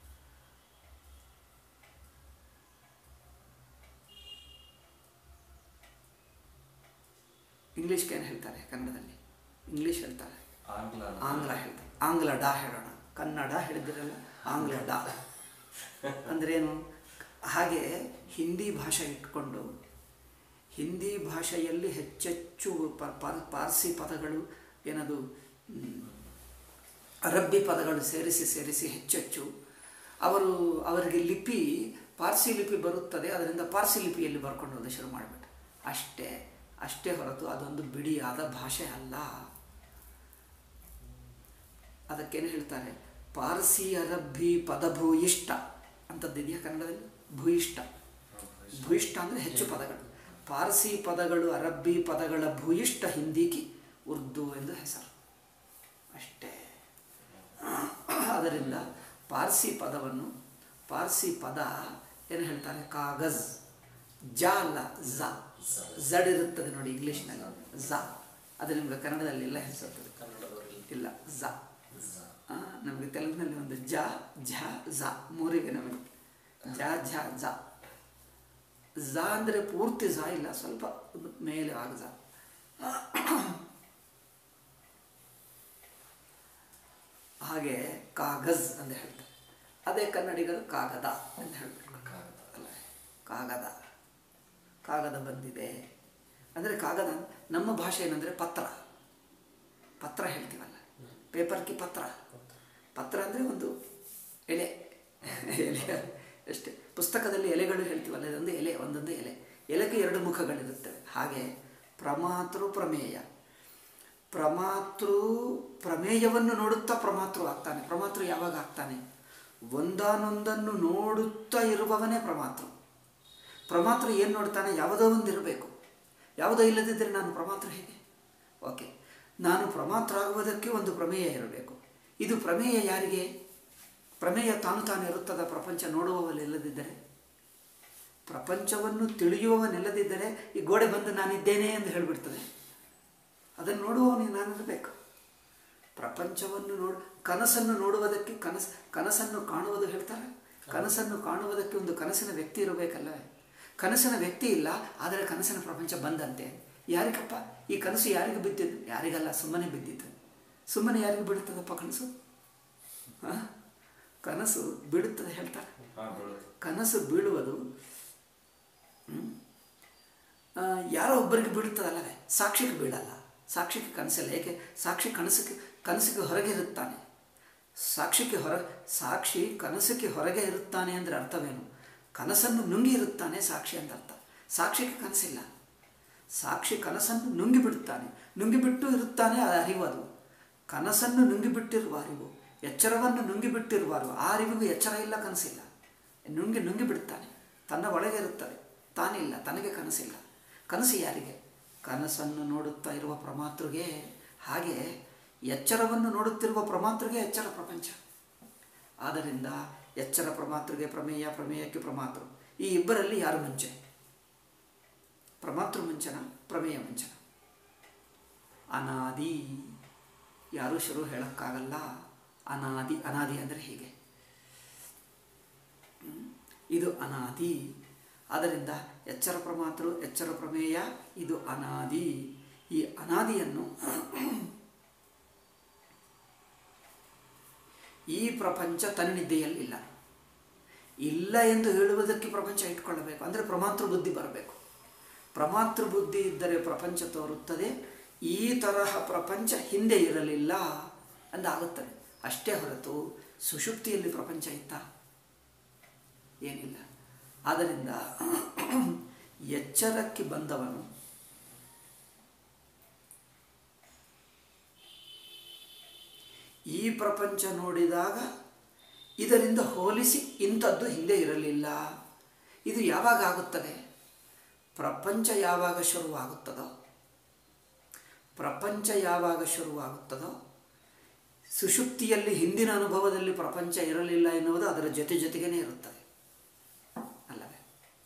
ಇಂಗ್ಲೀಷ್ಗೆ ಏನು ಹೇಳ್ತಾರೆ ಕನ್ನಡದಲ್ಲಿ ಇಂಗ್ಲೀಷ್ ಹೇಳ್ತಾರೆ ಆಂಗ್ಲ ಆಂಗ್ಲ ಹೇಳ್ತಾರೆ ಆಂಗ್ಲ ಡಾ ಹೇಳೋಣ ಕನ್ನಡ ಹೇಳಿದಿರಲ್ಲ ಆಂಗ್ಲ ಡಾ ಅಂದ್ರೇನು ಹಾಗೆ ಹಿಂದಿ ಭಾಷೆ ಇಟ್ಕೊಂಡು ಹಿಂದಿ ಭಾಷೆಯಲ್ಲಿ ಹೆಚ್ಚೆಚ್ಚು ಪ- ಪ- ಪಾರ್ಸಿ ಪದಗಳು ಏನದು ಮ್, ಅರಬ್ಬಿ ಪದಗಳು ಸೇರಿಸಿ ಸೇರಿಸಿ ಹೆಚ್ಚೆಚ್ಚು ಅವರು ಅವರಿಗೆ ಲಿಪಿ ಪಾರ್ಸಿ ಲಿಪಿ ಬರುತ್ತದೆ ಅದರಿಂದ ಪಾರ್ಸಿ ಲಿಪಿಯಲ್ಲಿ ಬರ್ಕೊಂಡು ಹೋದ ಶುರು ಮಾಡಿಬಿಟ್ಟು ಅಷ್ಟೇ ಅಷ್ಟೇ ಹೊರತು ಅದೊಂದು ಬಿಡಿಯಾದ ಭಾಷೆ ಅಲ್ಲ ಅದಕ್ಕೇನು ಹೇಳ್ತಾರೆ ಪಾರ್ಸಿ ಅರಬ್ಬಿ ಪದಭೂಯಿಷ್ಟ ಅಂತದ್ದಿದೆಯಾ ಕನ್ನಡದಲ್ಲಿ ಭೂಯಿಷ್ಟ ಭೂಯಿಷ್ಟ ಅಂದರೆ ಹೆಚ್ಚು ಪದಗಳು ಪಾರ್ಸಿ ಪದಗಳು ಅರಬ್ಬಿ ಪದಗಳ ಭೂಯಿಷ್ಟ ಹಿಂದಿಗೆ ಉರ್ದು ಎಂದು ಹೆಸರು ಅಷ್ಟೇ ಅದರಿಂದ ಪಾರ್ಸಿ ಪದವನ್ನು ಪಾರ್ಸಿ ಪದ ಏನು ಹೇಳ್ತಾರೆ ಕಾಗಜ್ ಜ ಅಲ್ಲ ಝ ಝಡ್ ಇರುತ್ತದೆ ನೋಡಿ ಇಂಗ್ಲೀಷ್ನಲ್ಲಿ ಝ ಅದು ನಿಮಗೆ ಕನ್ನಡದಲ್ಲಿ ಇಲ್ಲ ಹೆಸರುತ್ತದೆ ಕನ್ನಡದವರಲ್ಲಿ ಇಲ್ಲ ಝ ಆ, ನಮಗೆ ತೆಲುಗಿನಲ್ಲಿ ಒಂದು ಜ ಝ ಝ ಮೂರಿವೆ ನಮಗೆ ಜ ಝ ಝ ಝ ಅಂದರೆ ಪೂರ್ತಿ ಝ ಇಲ್ಲ ಸ್ವಲ್ಪ ಒಂದು ಮೇಲೆ ಆಗ ಝ ಹಾಗೆ ಕಾಗಜ್ ಅಂತ ಹೇಳ್ತಾರೆ ಅದೇ ಕನ್ನಡಿಗರು ಕಾಗದ ಅಂತ ಹೇಳ್ಬೇಕು ಅಲ್ಲ ಕಾಗದ ಕಾಗದ ಬಂದಿದೆ ಅಂದರೆ ಕಾಗದ ನಮ್ಮ ಭಾಷೆ ಏನಂದರೆ ಪತ್ರ ಪತ್ರ ಹೇಳ್ತೀವಲ್ಲ ಪೇಪರ್ಗೆ ಪತ್ರ ಪತ್ರ ಅಂದರೆ ಒಂದು ಎಲೆ ಎಲೆ ಅಷ್ಟೇ ಪುಸ್ತಕದಲ್ಲಿ ಎಲೆಗಳು ಹೇಳ್ತೀವಲ್ಲ ಇದೊಂದು ಎಲೆ ಒಂದೊಂದು ಎಲೆ ಎಲೆಗೆ ಎರಡು ಮುಖಗಳಿರುತ್ತವೆ ಹಾಗೆ ಪ್ರಮಾತೃ ಪ್ರಮೇಯ ಪ್ರಮಾತೃ ಪ್ರಮೇಯವನ್ನು ನೋಡುತ್ತಾ ಪ್ರಮಾತೃ ಆಗ್ತಾನೆ ಪ್ರಮಾತೃ ಯಾವಾಗ ಆಗ್ತಾನೆ ಒಂದಾನೊಂದನ್ನು ನೋಡುತ್ತಾ ಇರುವವನೇ ಪ್ರಮಾತೃ ಪ್ರಮಾತೃ ಏನು ನೋಡ್ತಾನೆ ಯಾವುದೋ ಒಂದು ಇರಬೇಕು ಯಾವುದೋ ಇಲ್ಲದಿದ್ದರೆ ನಾನು ಪ್ರಮಾತೃ ಹೇಗೆ ಓಕೆ ನಾನು ಪ್ರಮಾತ್ರ ಆಗುವುದಕ್ಕೆ ಒಂದು ಪ್ರಮೇಯ ಇರಬೇಕು ಇದು ಪ್ರಮೇಯ ಯಾರಿಗೆ ಪ್ರಮೇಯ ತಾನು ತಾನು ಇರುತ್ತದ ಪ್ರಪಂಚ ನೋಡುವವನಿಲ್ಲದಿದ್ದರೆ ಪ್ರಪಂಚವನ್ನು ತಿಳಿಯುವವನಿಲ್ಲದಿದ್ದರೆ ಈ ಗೋಡೆ ಬಂದು ನಾನಿದ್ದೇನೆ ಎಂದು ಹೇಳಿಬಿಡ್ತದೆ ಅದನ್ನು ನೋಡುವವನಿಗೆ ನಾನಿರಬೇಕು ಪ್ರಪಂಚವನ್ನು ನೋಡು ಕನಸನ್ನು ನೋಡುವುದಕ್ಕೆ ಕನಸು ಕನಸನ್ನು ಕಾಣುವುದು ಹೇಳ್ತಾರೆ ಕನಸನ್ನು ಕಾಣುವುದಕ್ಕೆ ಒಂದು ಕನಸಿನ ವ್ಯಕ್ತಿ ಇರಬೇಕಲ್ಲವೇ ಕನಸಿನ ವ್ಯಕ್ತಿ ಇಲ್ಲ ಆದರೆ ಕನಸಿನ ಪ್ರಪಂಚ ಬಂದಂತೆ ಯಾರಿಗಪ್ಪ ಈ ಕನಸು ಯಾರಿಗೆ ಬಿದ್ದಿದ್ದು ಯಾರಿಗಲ್ಲ ಸುಮ್ಮನೆ ಬಿದ್ದಿತ್ತು ಸುಮ್ಮನೆ ಯಾರಿಗೆ ಬೀಳುತ್ತದಪ್ಪ ಕನಸು ಆ? ಕನಸು ಬೀಳುತ್ತದೆ ಹೇಳ್ತಾರೆ ಹಾ ಬೀಳುತ್ತೆ ಕನಸು ಬೀಳುವುದು ಹ್ಮ್, ಆ, ಯಾರೋ ಒಬ್ಬರಿಗೆ ಬೀಳುತ್ತದಲ್ಲವೇ ಸಾಕ್ಷಿಗೆ ಬೀಳಲ್ಲ ಸಾಕ್ಷಿಗೆ ಕನಸಲ್ಲ ಏಕೆ ಸಾಕ್ಷಿ ಕನಸಿಗೆ ಕನಸಿಗೆ ಹೊರಗೆ ಇರುತ್ತಾನೆ ಸಾಕ್ಷಿಗೆ ಹೊರ ಸಾಕ್ಷಿ ಕನಸಿಗೆ ಹೊರಗೆ ಇರುತ್ತಾನೆ ಅಂದರೆ ಅರ್ಥವೇನು ಕನಸನ್ನು ನುಂಗಿ ಇರುತ್ತಾನೆ ಸಾಕ್ಷಿ ಅಂತ ಅರ್ಥ ಸಾಕ್ಷಿಗೆ ಕನಸಿಲ್ಲ ಸಾಕ್ಷಿ ಕನಸನ್ನು ನುಂಗಿ ಬಿಡುತ್ತಾನೆ ನುಂಗಿಬಿಟ್ಟು ಇರುತ್ತಾನೆ ಅದು ಅರಿವು ಅದು ಕನಸನ್ನು ನುಂಗಿಬಿಟ್ಟಿರುವ ಅರಿವು ಎಚ್ಚರವನ್ನು ನುಂಗಿಬಿಟ್ಟಿರುವ ಅರಿವು ಆ ಅರಿವಿಗೂ ಎಚ್ಚರ ಇಲ್ಲ ಕನಸಿಲ್ಲ ನುಂಗಿ ನುಂಗಿ ಬಿಡುತ್ತಾನೆ ತನ್ನ ಒಳಗೆ ಇರುತ್ತದೆ ತಾನಿಲ್ಲ ತನಗೆ ಕನಸಿಲ್ಲ ಕನಸು ಯಾರಿಗೆ ಕನಸನ್ನು ನೋಡುತ್ತಾ ಇರುವ ಪ್ರಮಾತೃಗೆ ಹಾಗೆ ಎಚ್ಚರವನ್ನು ನೋಡುತ್ತಿರುವ ಪ್ರಮಾತೃಗೆ ಎಚ್ಚರ ಪ್ರಪಂಚ ಆದ್ದರಿಂದ ಎಚ್ಚರ ಪ್ರಮಾತೃಗೆ ಪ್ರಮೇಯ ಪ್ರಮೇಯಕ್ಕೆ ಪ್ರಮಾತೃ ಈ ಇಬ್ಬರಲ್ಲಿ ಯಾರು ಮುಂಚೆ ಪ್ರಮಾತೃ ಮುಂಚನ ಪ್ರಮೇಯ ಮುಂಚನ ಅನಾದಿ ಯಾರೂ ಶುರು ಹೇಳೋಕ್ಕಾಗಲ್ಲ ಅನಾದಿ ಅನಾದಿ ಅಂದರೆ ಹೀಗೆ ಹ್ಮ್. ಇದು ಅನಾದಿ ಆದ್ದರಿಂದ ಎಚ್ಚರ ಪ್ರಮಾತೃ ಎಚ್ಚರ ಪ್ರಮೇಯ ಇದು ಅನಾದಿ ಈ ಅನಾದಿಯನ್ನು ಈ ಪ್ರಪಂಚ ತನ್ನಿದ್ದೆಯಲ್ಲಿಲ್ಲ ಇಲ್ಲ ಎಂದು ಹೇಳುವುದಕ್ಕೆ ಪ್ರಪಂಚ ಇಟ್ಕೊಳ್ಳಬೇಕು ಅಂದರೆ ಪ್ರಮಾತೃ ಬುದ್ಧಿ ಬರಬೇಕು ಪ್ರಮಾತೃ ಬುದ್ಧಿ ಇದ್ದರೆ ಪ್ರಪಂಚ ತೋರುತ್ತದೆ ಈ ತರಹ ಪ್ರಪಂಚ ಹಿಂದೆ ಇರಲಿಲ್ಲ ಅಂದಾಗುತ್ತದೆ ಅಷ್ಟೇ ಹೊರತು ಸುಷುಪ್ತಿಯಲ್ಲಿ ಪ್ರಪಂಚ ಇತ್ತಾ ಏನಿಲ್ಲ ಆದ್ದರಿಂದ ಎಚ್ಚರಕ್ಕೆ ಬಂದವನು ಈ ಪ್ರಪಂಚ ನೋಡಿದಾಗ ಇದರಿಂದ ಹೋಲಿಸಿ ಇಂಥದ್ದು ಹಿಂದೆ ಇರಲಿಲ್ಲ ಇದು ಯಾವಾಗ ಆಗುತ್ತದೆ ಪ್ರಪಂಚ ಯಾವಾಗ ಶುರುವಾಗುತ್ತದೋ ಪ್ರಪಂಚ ಯಾವಾಗ ಶುರುವಾಗುತ್ತದೋ ಸುಷುಪ್ತಿಯಲ್ಲಿ ಹಿಂದಿನ ಅನುಭವದಲ್ಲಿ ಪ್ರಪಂಚ ಇರಲಿಲ್ಲ ಎನ್ನುವುದು ಅದರ ಜೊತೆ ಜೊತೆಗೇ ಇರುತ್ತದೆ ಅಲ್ಲವೇ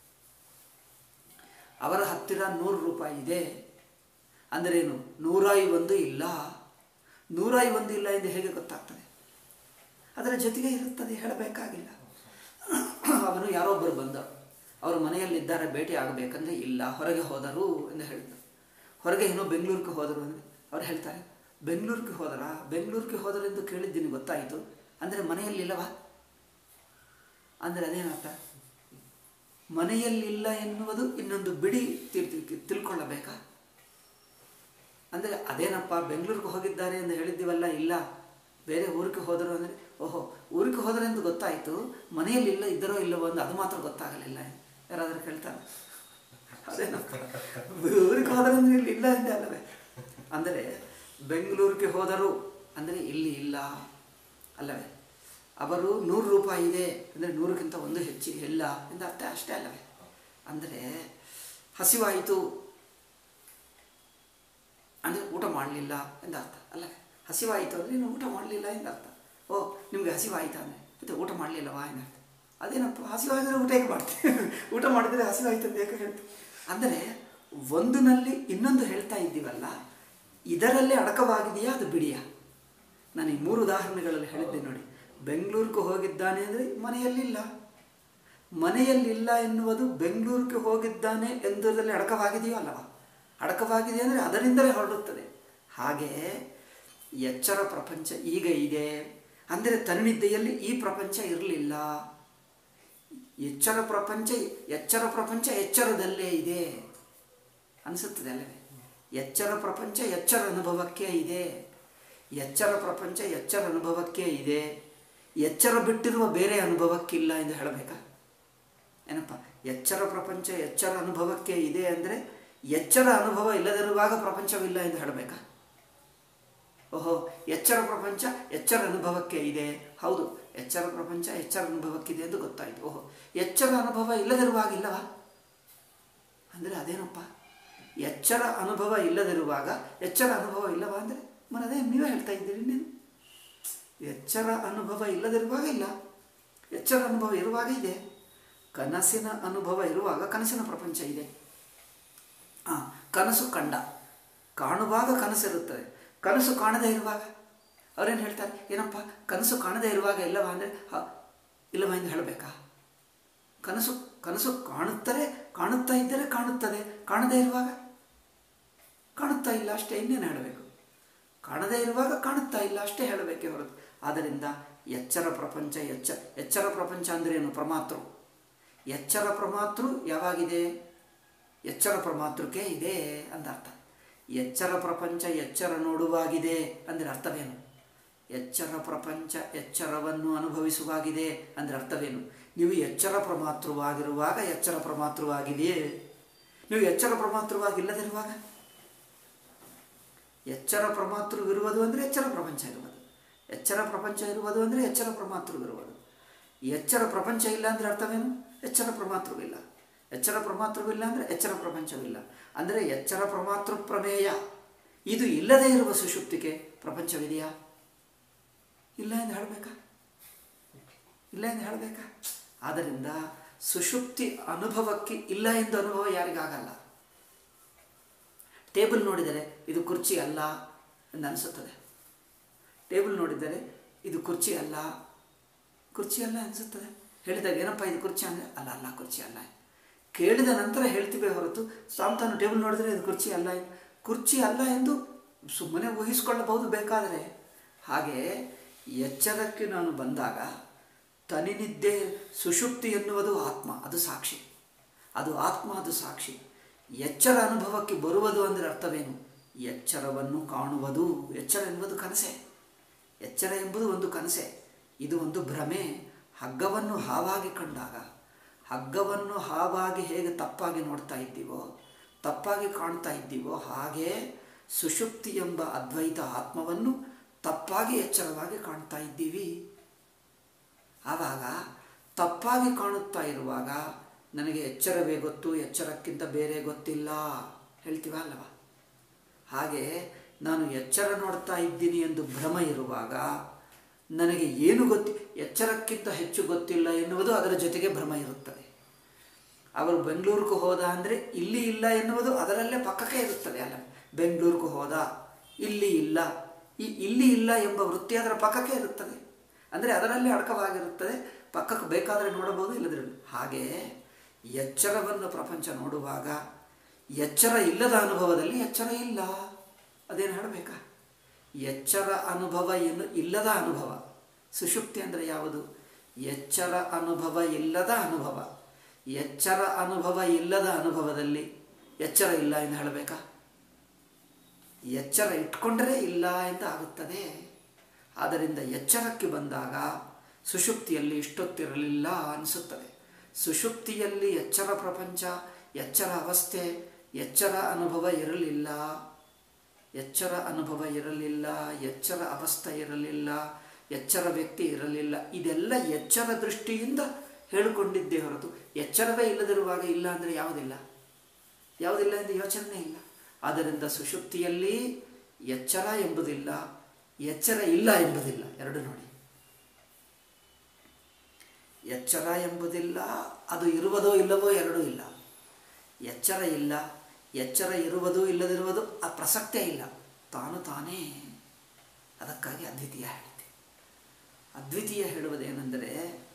ಅವರ ಹತ್ತಿರ ನೂರು ರೂಪಾಯಿ ಇದೆ ಅಂದರೇನು ನೂರ ಒಂದು ಇಲ್ಲ ನೂರ ಒಂದು ಇಲ್ಲ ಎಂದು ಹೇಗೆ ಗೊತ್ತಾಗ್ತದೆ ಅದರ ಜೊತೆಗೆ ಇರುತ್ತದೆ ಹೇಳಬೇಕಾಗಿಲ್ಲ ಅವನು ಯಾರೊಬ್ಬರು ಬಂದರು ಅವರು ಮನೆಯಲ್ಲಿದ್ದಾರೆ ಭೇಟಿ ಆಗಬೇಕಂದ್ರೆ ಇಲ್ಲ ಹೊರಗೆ ಹೋದರು ಎಂದು ಹೇಳಿದರು ಹೊರಗೆ ಏನೋ ಬೆಂಗಳೂರಿಗೆ ಹೋದರು ಅಂದರೆ ಅವ್ರು ಹೇಳ್ತಾರೆ ಬೆಂಗಳೂರಿಗೆ ಹೋದರಾ ಬೆಂಗಳೂರಿಗೆ ಹೋದರೆಂದು ಕೇಳಿದ್ದೀನಿ ಗೊತ್ತಾಯಿತು ಅಂದರೆ ಮನೆಯಲ್ಲಿಲ್ಲವಾ ಅಂದರೆ ಅದೇನರ್ಥ ಮನೆಯಲ್ಲಿಲ್ಲ ಎನ್ನುವುದು ಇನ್ನೊಂದು ಬಿಡಿ ತಿಳ್ ತಿಳ್ಕೊಳ್ಳಬೇಕಾ ಅಂದರೆ ಅದೇನಪ್ಪ ಬೆಂಗಳೂರಿಗೆ ಹೋಗಿದ್ದಾರೆ ಎಂದು ಹೇಳಿದ್ದೀವಲ್ಲ ಇಲ್ಲ ಬೇರೆ ಊರಿಗೆ ಹೋದರು ಅಂದರೆ ಓಹೋ ಊರಿಗೆ ಹೋದರೆ ಎಂದು ಗೊತ್ತಾಯಿತು ಮನೆಯಲ್ಲಿ ಇಲ್ಲ ಇದ್ದರೋ ಇಲ್ಲವೋ ಒಂದು ಅದು ಮಾತ್ರ ಗೊತ್ತಾಗಲಿಲ್ಲ ಯಾರಾದರೂ ಕೇಳ್ತಾರೆ ಅದೇನಪ್ಪ ಊರಿಗೆ ಹೋದರೆ ಅಂದರೆ ಇಲ್ಲಿ ಇಲ್ಲ ಎಂದೇ ಅಲ್ಲವೇ ಅಂದರೆ ಬೆಂಗಳೂರಿಗೆ ಹೋದರು ಅಂದರೆ ಇಲ್ಲಿ ಇಲ್ಲ ಅಲ್ಲವೇ ಅವರು ನೂರು ರೂಪಾಯಿ ಇದೆ ಅಂದರೆ ನೂರಕ್ಕಿಂತ ಒಂದು ಹೆಚ್ಚಿ ಇಲ್ಲ ಎಂದು ಅರ್ಥ ಅಷ್ಟೇ ಅಲ್ಲವೇ ಅಂದರೆ ಹಸಿವಾಯಿತು ಅಂದರೆ ಊಟ ಮಾಡಲಿಲ್ಲ ಎಂದರ್ಥ ಅಲ್ಲವೇ ಹಸಿವಾಯಿತು ಅಂದರೆ ನೀನು ಊಟ ಮಾಡಲಿಲ್ಲ ಎಂದರ್ಥ ಓ ನಿಮಗೆ ಹಸಿವಾಯಿತಾ ಅಂದರೆ ಮತ್ತೆ ಊಟ ಮಾಡಲಿಲ್ಲವಾ ಎಂದರ್ಥ ಅದೇನಪ್ಪ ಹಸಿವಾದರೆ ಊಟ ಹೇಗೆ ಮಾಡ್ತೀವಿ ಊಟ ಮಾಡಿದರೆ ಹಸಿವಾಯಿತು ಅಂತ ಹೇಗೆ ಹೇಳ್ತೀವಿ ಅಂದರೆ ಒಂದಿನಲ್ಲಿ ಇನ್ನೊಂದು ಹೇಳ್ತಾ ಇದ್ದೀವಲ್ಲ ಇದರಲ್ಲೇ ಅಡಕವಾಗಿದೆಯಾ ಅದು ಬಿಡಿಯಾ ನಾನು ಈ ಮೂರು ಉದಾಹರಣೆಗಳಲ್ಲಿ ಹೇಳಿದ್ದೆ ನೋಡಿ ಬೆಂಗಳೂರಿಗೆ ಹೋಗಿದ್ದಾನೆ ಅಂದರೆ ಮನೆಯಲ್ಲಿಲ್ಲ ಮನೆಯಲ್ಲಿಲ್ಲ ಎನ್ನುವುದು ಬೆಂಗಳೂರಿಗೆ ಹೋಗಿದ್ದಾನೆ ಎಂದುದರಲ್ಲಿ ಅಡಕವಾಗಿದೆಯೋ ಅಲ್ಲವಾ ಅಡಕವಾಗಿದೆ ಅಂದರೆ ಅದರಿಂದಲೇ ಹೊರಡುತ್ತದೆ ಹಾಗೆ ಎಚ್ಚರ ಪ್ರಪಂಚ ಈಗ ಇದೆ ಅಂದರೆ ತನ್ನಿದ್ದೆಯಲ್ಲಿ ಈ ಪ್ರಪಂಚ ಇರಲಿಲ್ಲ ಎಚ್ಚರ ಪ್ರಪಂಚ ಎಚ್ಚರ ಪ್ರಪಂಚ ಎಚ್ಚರದಲ್ಲೇ ಇದೆ ಅನಿಸುತ್ತದೆ ಅಲ್ಲವೇ ಎಚ್ಚರ ಪ್ರಪಂಚ ಎಚ್ಚರ ಅನುಭವಕ್ಕೆ ಇದೆ ಎಚ್ಚರ ಪ್ರಪಂಚ ಎಚ್ಚರ ಅನುಭವಕ್ಕೆ ಇದೆ ಎಚ್ಚರ ಬಿಟ್ಟಿರುವ ಬೇರೆ ಅನುಭವಕ್ಕಿಲ್ಲ ಎಂದು ಹೇಳಬೇಕಾ ಏನಪ್ಪ ಎಚ್ಚರ ಪ್ರಪಂಚ ಎಚ್ಚರ ಅನುಭವಕ್ಕೆ ಇದೆ ಅಂದರೆ ಎಚ್ಚರ ಅನುಭವ ಇಲ್ಲದಿರುವಾಗ ಪ್ರಪಂಚವಿಲ್ಲ ಎಂದು ಹೇಳಬೇಕಾ ಓಹೋ ಎಚ್ಚರ ಪ್ರಪಂಚ ಎಚ್ಚರ ಅನುಭವಕ್ಕೆ ಇದೆ ಹೌದು ಎಚ್ಚರ ಪ್ರಪಂಚ ಎಚ್ಚರ ಅನುಭವಕ್ಕಿದೆ ಎಂದು ಗೊತ್ತಾಯಿತು ಓಹೋ ಎಚ್ಚರ ಅನುಭವ ಇಲ್ಲದಿರುವಾಗ ಇಲ್ಲವಾ ಅಂದರೆ ಅದೇನಪ್ಪ ಎಚ್ಚರ ಅನುಭವ ಇಲ್ಲದಿರುವಾಗ ಎಚ್ಚರ ಅನುಭವ ಇಲ್ಲವಾ ಅಂದರೆ ಮನೆ ಅದೇ ನೀವೇ ಹೇಳ್ತಾ ಇದ್ದೀರಿ ಇನ್ನೇನು ಎಚ್ಚರ ಅನುಭವ ಇಲ್ಲದಿರುವಾಗ ಇಲ್ಲ ಎಚ್ಚರ ಅನುಭವ ಇರುವಾಗ ಇದೆ ಕನಸಿನ ಅನುಭವ ಇರುವಾಗ ಕನಸಿನ ಪ್ರಪಂಚ ಇದೆ ಹಾಂ ಕನಸು ಕಂಡ ಕಾಣುವಾಗ ಕನಸಿರುತ್ತದೆ ಕನಸು ಕಾಣದೇ ಇರುವಾಗ ಅವರೇನು ಹೇಳ್ತಾರೆ ಏನಪ್ಪ ಕನಸು ಕಾಣದೇ ಇರುವಾಗ ಇಲ್ಲವಾ ಅಂದರೆ ಇಲ್ಲವಾ ಎಂದು ಹೇಳಬೇಕಾ ಕನಸು ಕನಸು ಕಾಣುತ್ತಾರೆ ಕಾಣುತ್ತಾ ಇದ್ದರೆ ಕಾಣುತ್ತದೆ ಕಾಣದೇ ಇರುವಾಗ ಕಾಣುತ್ತಾ ಇಲ್ಲ ಅಷ್ಟೇ ಇನ್ನೇನು ಹೇಳಬೇಕು ಕಾಣದೇ ಇರುವಾಗ ಕಾಣುತ್ತಾ ಇಲ್ಲ ಅಷ್ಟೇ ಹೇಳಬೇಕೇ ಹೊರತು ಆದ್ದರಿಂದ ಎಚ್ಚರ ಪ್ರಪಂಚ ಎಚ್ಚ ಎಚ್ಚರ ಪ್ರಪಂಚ ಅಂದರೆ ಏನು ಪ್ರಮಾತೃ ಎಚ್ಚರ ಪ್ರಮಾತೃ ಯಾವಾಗಿದೆ ಎಚ್ಚರ ಪ್ರಮಾತೃಕೆ ಇದೆ ಅಂತ ಅರ್ಥ ಎಚ್ಚರ ಪ್ರಪಂಚ ಎಚ್ಚರ ನೋಡುವಾಗಿದೆ ಅಂದರೆ ಅರ್ಥವೇನು ಎಚ್ಚರ ಪ್ರಪಂಚ ಎಚ್ಚರವನ್ನು ಅನುಭವಿಸುವಾಗಿದೆ ಅಂದರೆ ಅರ್ಥವೇನು ನೀವು ಎಚ್ಚರ ಪ್ರಮಾತೃವಾಗಿರುವಾಗ ಎಚ್ಚರ ಪ್ರಮಾತೃವಾಗಿದೆಯೇ ನೀವು ಎಚ್ಚರ ಪ್ರಮಾತೃವಾಗಿಲ್ಲದಿರುವಾಗ ಎಚ್ಚರ ಪ್ರಮಾತೃ ಇರುವುದು ಅಂದರೆ ಎಚ್ಚರ ಪ್ರಪಂಚ ಇರುವುದು ಎಚ್ಚರ ಪ್ರಪಂಚ ಇರುವುದು ಅಂದರೆ ಎಚ್ಚರ ಪ್ರಮಾತೃ ಇರುವುದು ಎಚ್ಚರ ಪ್ರಪಂಚ ಇಲ್ಲ ಅಂದರೆ ಅರ್ಥವೇನು ಎಚ್ಚರ ಪ್ರಮಾತೃವಿಲ್ಲ ಎಚ್ಚರ ಪ್ರಮಾತೃವಿಲ್ಲ ಅಂದರೆ ಎಚ್ಚರ ಪ್ರಪಂಚವಿಲ್ಲ ಅಂದರೆ ಎಚ್ಚರ ಪ್ರಮಾತೃ ಪ್ರಮೇಯ ಇದು ಇಲ್ಲದೇ ಇರುವ ಸುಷುಪ್ತಿಗೆ ಪ್ರಪಂಚವಿದೆಯಾ ಇಲ್ಲ ಎಂದು ಹೇಳಬೇಕಾ ಇಲ್ಲ ಎಂದು ಹೇಳಬೇಕಾ ಆದ್ದರಿಂದ ಸುಷುಪ್ತಿ ಅನುಭವಕ್ಕೆ ಇಲ್ಲ ಎಂದು ಅನುಭವ ಯಾರಿಗಾಗಲ್ಲ ಟೇಬಲ್ ನೋಡಿದರೆ ಇದು ಕುರ್ಚಿ ಅಲ್ಲ ಎಂದು ಅನಿಸುತ್ತದೆ ಟೇಬಲ್ ನೋಡಿದರೆ ಇದು ಕುರ್ಚಿ ಅಲ್ಲ ಕುರ್ಚಿ ಅಲ್ಲ ಅನಿಸುತ್ತದೆ ಹೇಳಿದಾಗ ಏನಪ್ಪ ಇದು ಕುರ್ಚಿ ಅಂದರೆ ಅಲ್ಲ ಅಲ್ಲ ಕುರ್ಚಿ ಅಲ್ಲ ಕೇಳಿದ ನಂತರ ಹೇಳ್ತೀವಿ ಹೊರತು ಸಾಂತಾನು ಟೇಬಲ್ ನೋಡಿದರೆ ಇದು ಕುರ್ಚಿ ಅಲ್ಲ ಕುರ್ಚಿ ಅಲ್ಲ ಎಂದು ಸುಮ್ಮನೆ ಊಹಿಸಿಕೊಳ್ಳಬಹುದು ಬೇಕಾದರೆ ಹಾಗೆ ಎಚ್ಚರಕ್ಕೆ ನಾನು ಬಂದಾಗ ತನಿನಿದ್ದೆ ಸುಷುಪ್ತಿ ಎನ್ನುವುದು ಆತ್ಮ ಅದು ಸಾಕ್ಷಿ ಅದು ಆತ್ಮ ಅದು ಸಾಕ್ಷಿ ಎಚ್ಚರ ಅನುಭವಕ್ಕೆ ಬರುವುದು ಅಂದರೆ ಅರ್ಥವೇನು ಎಚ್ಚರವನ್ನು ಕಾಣುವುದು ಎಚ್ಚರ ಎನ್ನುವುದು ಕನಸೆ ಎಚ್ಚರ ಎಂಬುದು ಒಂದು ಕನಸೆ ಇದು ಒಂದು ಭ್ರಮೆ ಹಗ್ಗವನ್ನು ಹಾವಾಗಿ ಕಂಡಾಗ ಹಗ್ಗವನ್ನು ಹಾವಾಗಿ ಹೇಗೆ ತಪ್ಪಾಗಿ ನೋಡ್ತಾ ಇದ್ದೀವೋ ತಪ್ಪಾಗಿ ಕಾಣ್ತಾ ಇದ್ದೀವೋ ಹಾಗೆ ಸುಷುಪ್ತಿ ಎಂಬ ಅದ್ವೈತ ಆತ್ಮವನ್ನು ತಪ್ಪಾಗಿ ಎಚ್ಚರವಾಗಿ ಕಾಣ್ತಾ ಇದ್ದೀವಿ ಆವಾಗ ತಪ್ಪಾಗಿ ಕಾಣುತ್ತಾ ಇರುವಾಗ ನನಗೆ ಎಚ್ಚರವೇ ಗೊತ್ತು ಎಚ್ಚರಕ್ಕಿಂತ ಬೇರೆ ಗೊತ್ತಿಲ್ಲ ಹೇಳ್ತೀವ ಅಲ್ಲವ ಹಾಗೆ ನಾನು ಎಚ್ಚರ ನೋಡ್ತಾ ಇದ್ದೀನಿ ಎಂದು ಭ್ರಮ ಇರುವಾಗ ನನಗೆ ಏನು ಗೊತ್ತಿ ಎಚ್ಚರಕ್ಕಿಂತ ಹೆಚ್ಚು ಗೊತ್ತಿಲ್ಲ ಎನ್ನುವುದು ಅದರ ಜೊತೆಗೆ ಭ್ರಮ ಇರುತ್ತದೆ ಅವರು ಬೆಂಗಳೂರಿಗೆ ಹೋದ ಅಂದರೆ ಇಲ್ಲಿ ಇಲ್ಲ ಎನ್ನುವುದು ಅದರಲ್ಲೇ ಪಕ್ಕಕ್ಕೆ ಇರುತ್ತದೆ ಅಲ್ಲ ಬೆಂಗಳೂರಿಗೆ ಹೋದ ಇಲ್ಲಿ ಇಲ್ಲ ಈ ಇಲ್ಲಿ ಇಲ್ಲ ಎಂಬ ವೃತ್ತಿ ಅದರ ಪಕ್ಕಕ್ಕೆ ಇರುತ್ತದೆ ಅಂದರೆ ಅದರಲ್ಲಿ ಅಡಕವಾಗಿರುತ್ತದೆ ಪಕ್ಕಕ್ಕೆ ಬೇಕಾದರೆ ನೋಡಬಹುದು ಇಲ್ಲದ್ರೆ ಹಾಗೆ ಎಚ್ಚರವನ್ನು ಪ್ರಪಂಚ ನೋಡುವಾಗ ಎಚ್ಚರ ಇಲ್ಲದ ಅನುಭವದಲ್ಲಿ ಎಚ್ಚರ ಇಲ್ಲ ಅದೇನು ಹೇಳಬೇಕಾ ಎಚ್ಚರ ಅನುಭವ ಏನು ಇಲ್ಲದ ಅನುಭವ ಸುಷುಪ್ತಿ ಅಂದರೆ ಯಾವುದು ಎಚ್ಚರ ಅನುಭವ ಇಲ್ಲದ ಅನುಭವ ಎಚ್ಚರ ಅನುಭವ ಇಲ್ಲದ ಅನುಭವದಲ್ಲಿ ಎಚ್ಚರ ಇಲ್ಲ ಎಂದು ಹೇಳಬೇಕಾ ಎಚ್ಚರ ಇಟ್ಕೊಂಡರೆ ಇಲ್ಲ ಅಂತ ಆಗುತ್ತದೆ ಆದ್ದರಿಂದ ಎಚ್ಚರಕ್ಕೆ ಬಂದಾಗ ಸುಷುಪ್ತಿಯಲ್ಲಿ ಇಷ್ಟೊತ್ತಿರಲಿಲ್ಲ ಅನಿಸುತ್ತದೆ ಸುಷುಪ್ತಿಯಲ್ಲಿ ಎಚ್ಚರ ಪ್ರಪಂಚ ಎಚ್ಚರ ಅವಸ್ಥೆ ಎಚ್ಚರ ಅನುಭವ ಇರಲಿಲ್ಲ ಎಚ್ಚರ ಅನುಭವ ಇರಲಿಲ್ಲ ಎಚ್ಚರ ಅವಸ್ಥೆ ಇರಲಿಲ್ಲ ಎಚ್ಚರ ವ್ಯಕ್ತಿ ಇರಲಿಲ್ಲ ಇದೆಲ್ಲ ಎಚ್ಚರ ದೃಷ್ಟಿಯಿಂದ ಹೇಳಿಕೊಂಡಿದ್ದೇ ಹೊರತು ಎಚ್ಚರವೇ ಇಲ್ಲದಿರುವಾಗ ಇಲ್ಲ ಅಂದರೆ ಯಾವುದಿಲ್ಲ ಯಾವುದಿಲ್ಲ ಎಂದು ಯೋಚನೆ ಇಲ್ಲ ಆದ್ದರಿಂದ ಸುಷುಪ್ತಿಯಲ್ಲಿ ಎಚ್ಚರ ಎಂಬುದಿಲ್ಲ ಎಚ್ಚರ ಇಲ್ಲ ಎಂಬುದಿಲ್ಲ ಎರಡು ನೋಡಿ ಎಚ್ಚರ ಎಂಬುದಿಲ್ಲ ಅದು ಇರುವುದೋ ಇಲ್ಲವೋ ಎರಡೂ ಇಲ್ಲ ಎಚ್ಚರ ಇಲ್ಲ ಎಚ್ಚರ ಇರುವುದು ಇಲ್ಲದಿರುವುದು ಆ ಪ್ರಸಕ್ತೇ ಇಲ್ಲ ತಾನು ತಾನೇ ಅದಕ್ಕಾಗಿ ಅದ್ವಿತೀಯ ಹೇಳಿದೆ ಅದ್ವಿತೀಯ ಹೇಳುವುದೇನೆಂದರೆ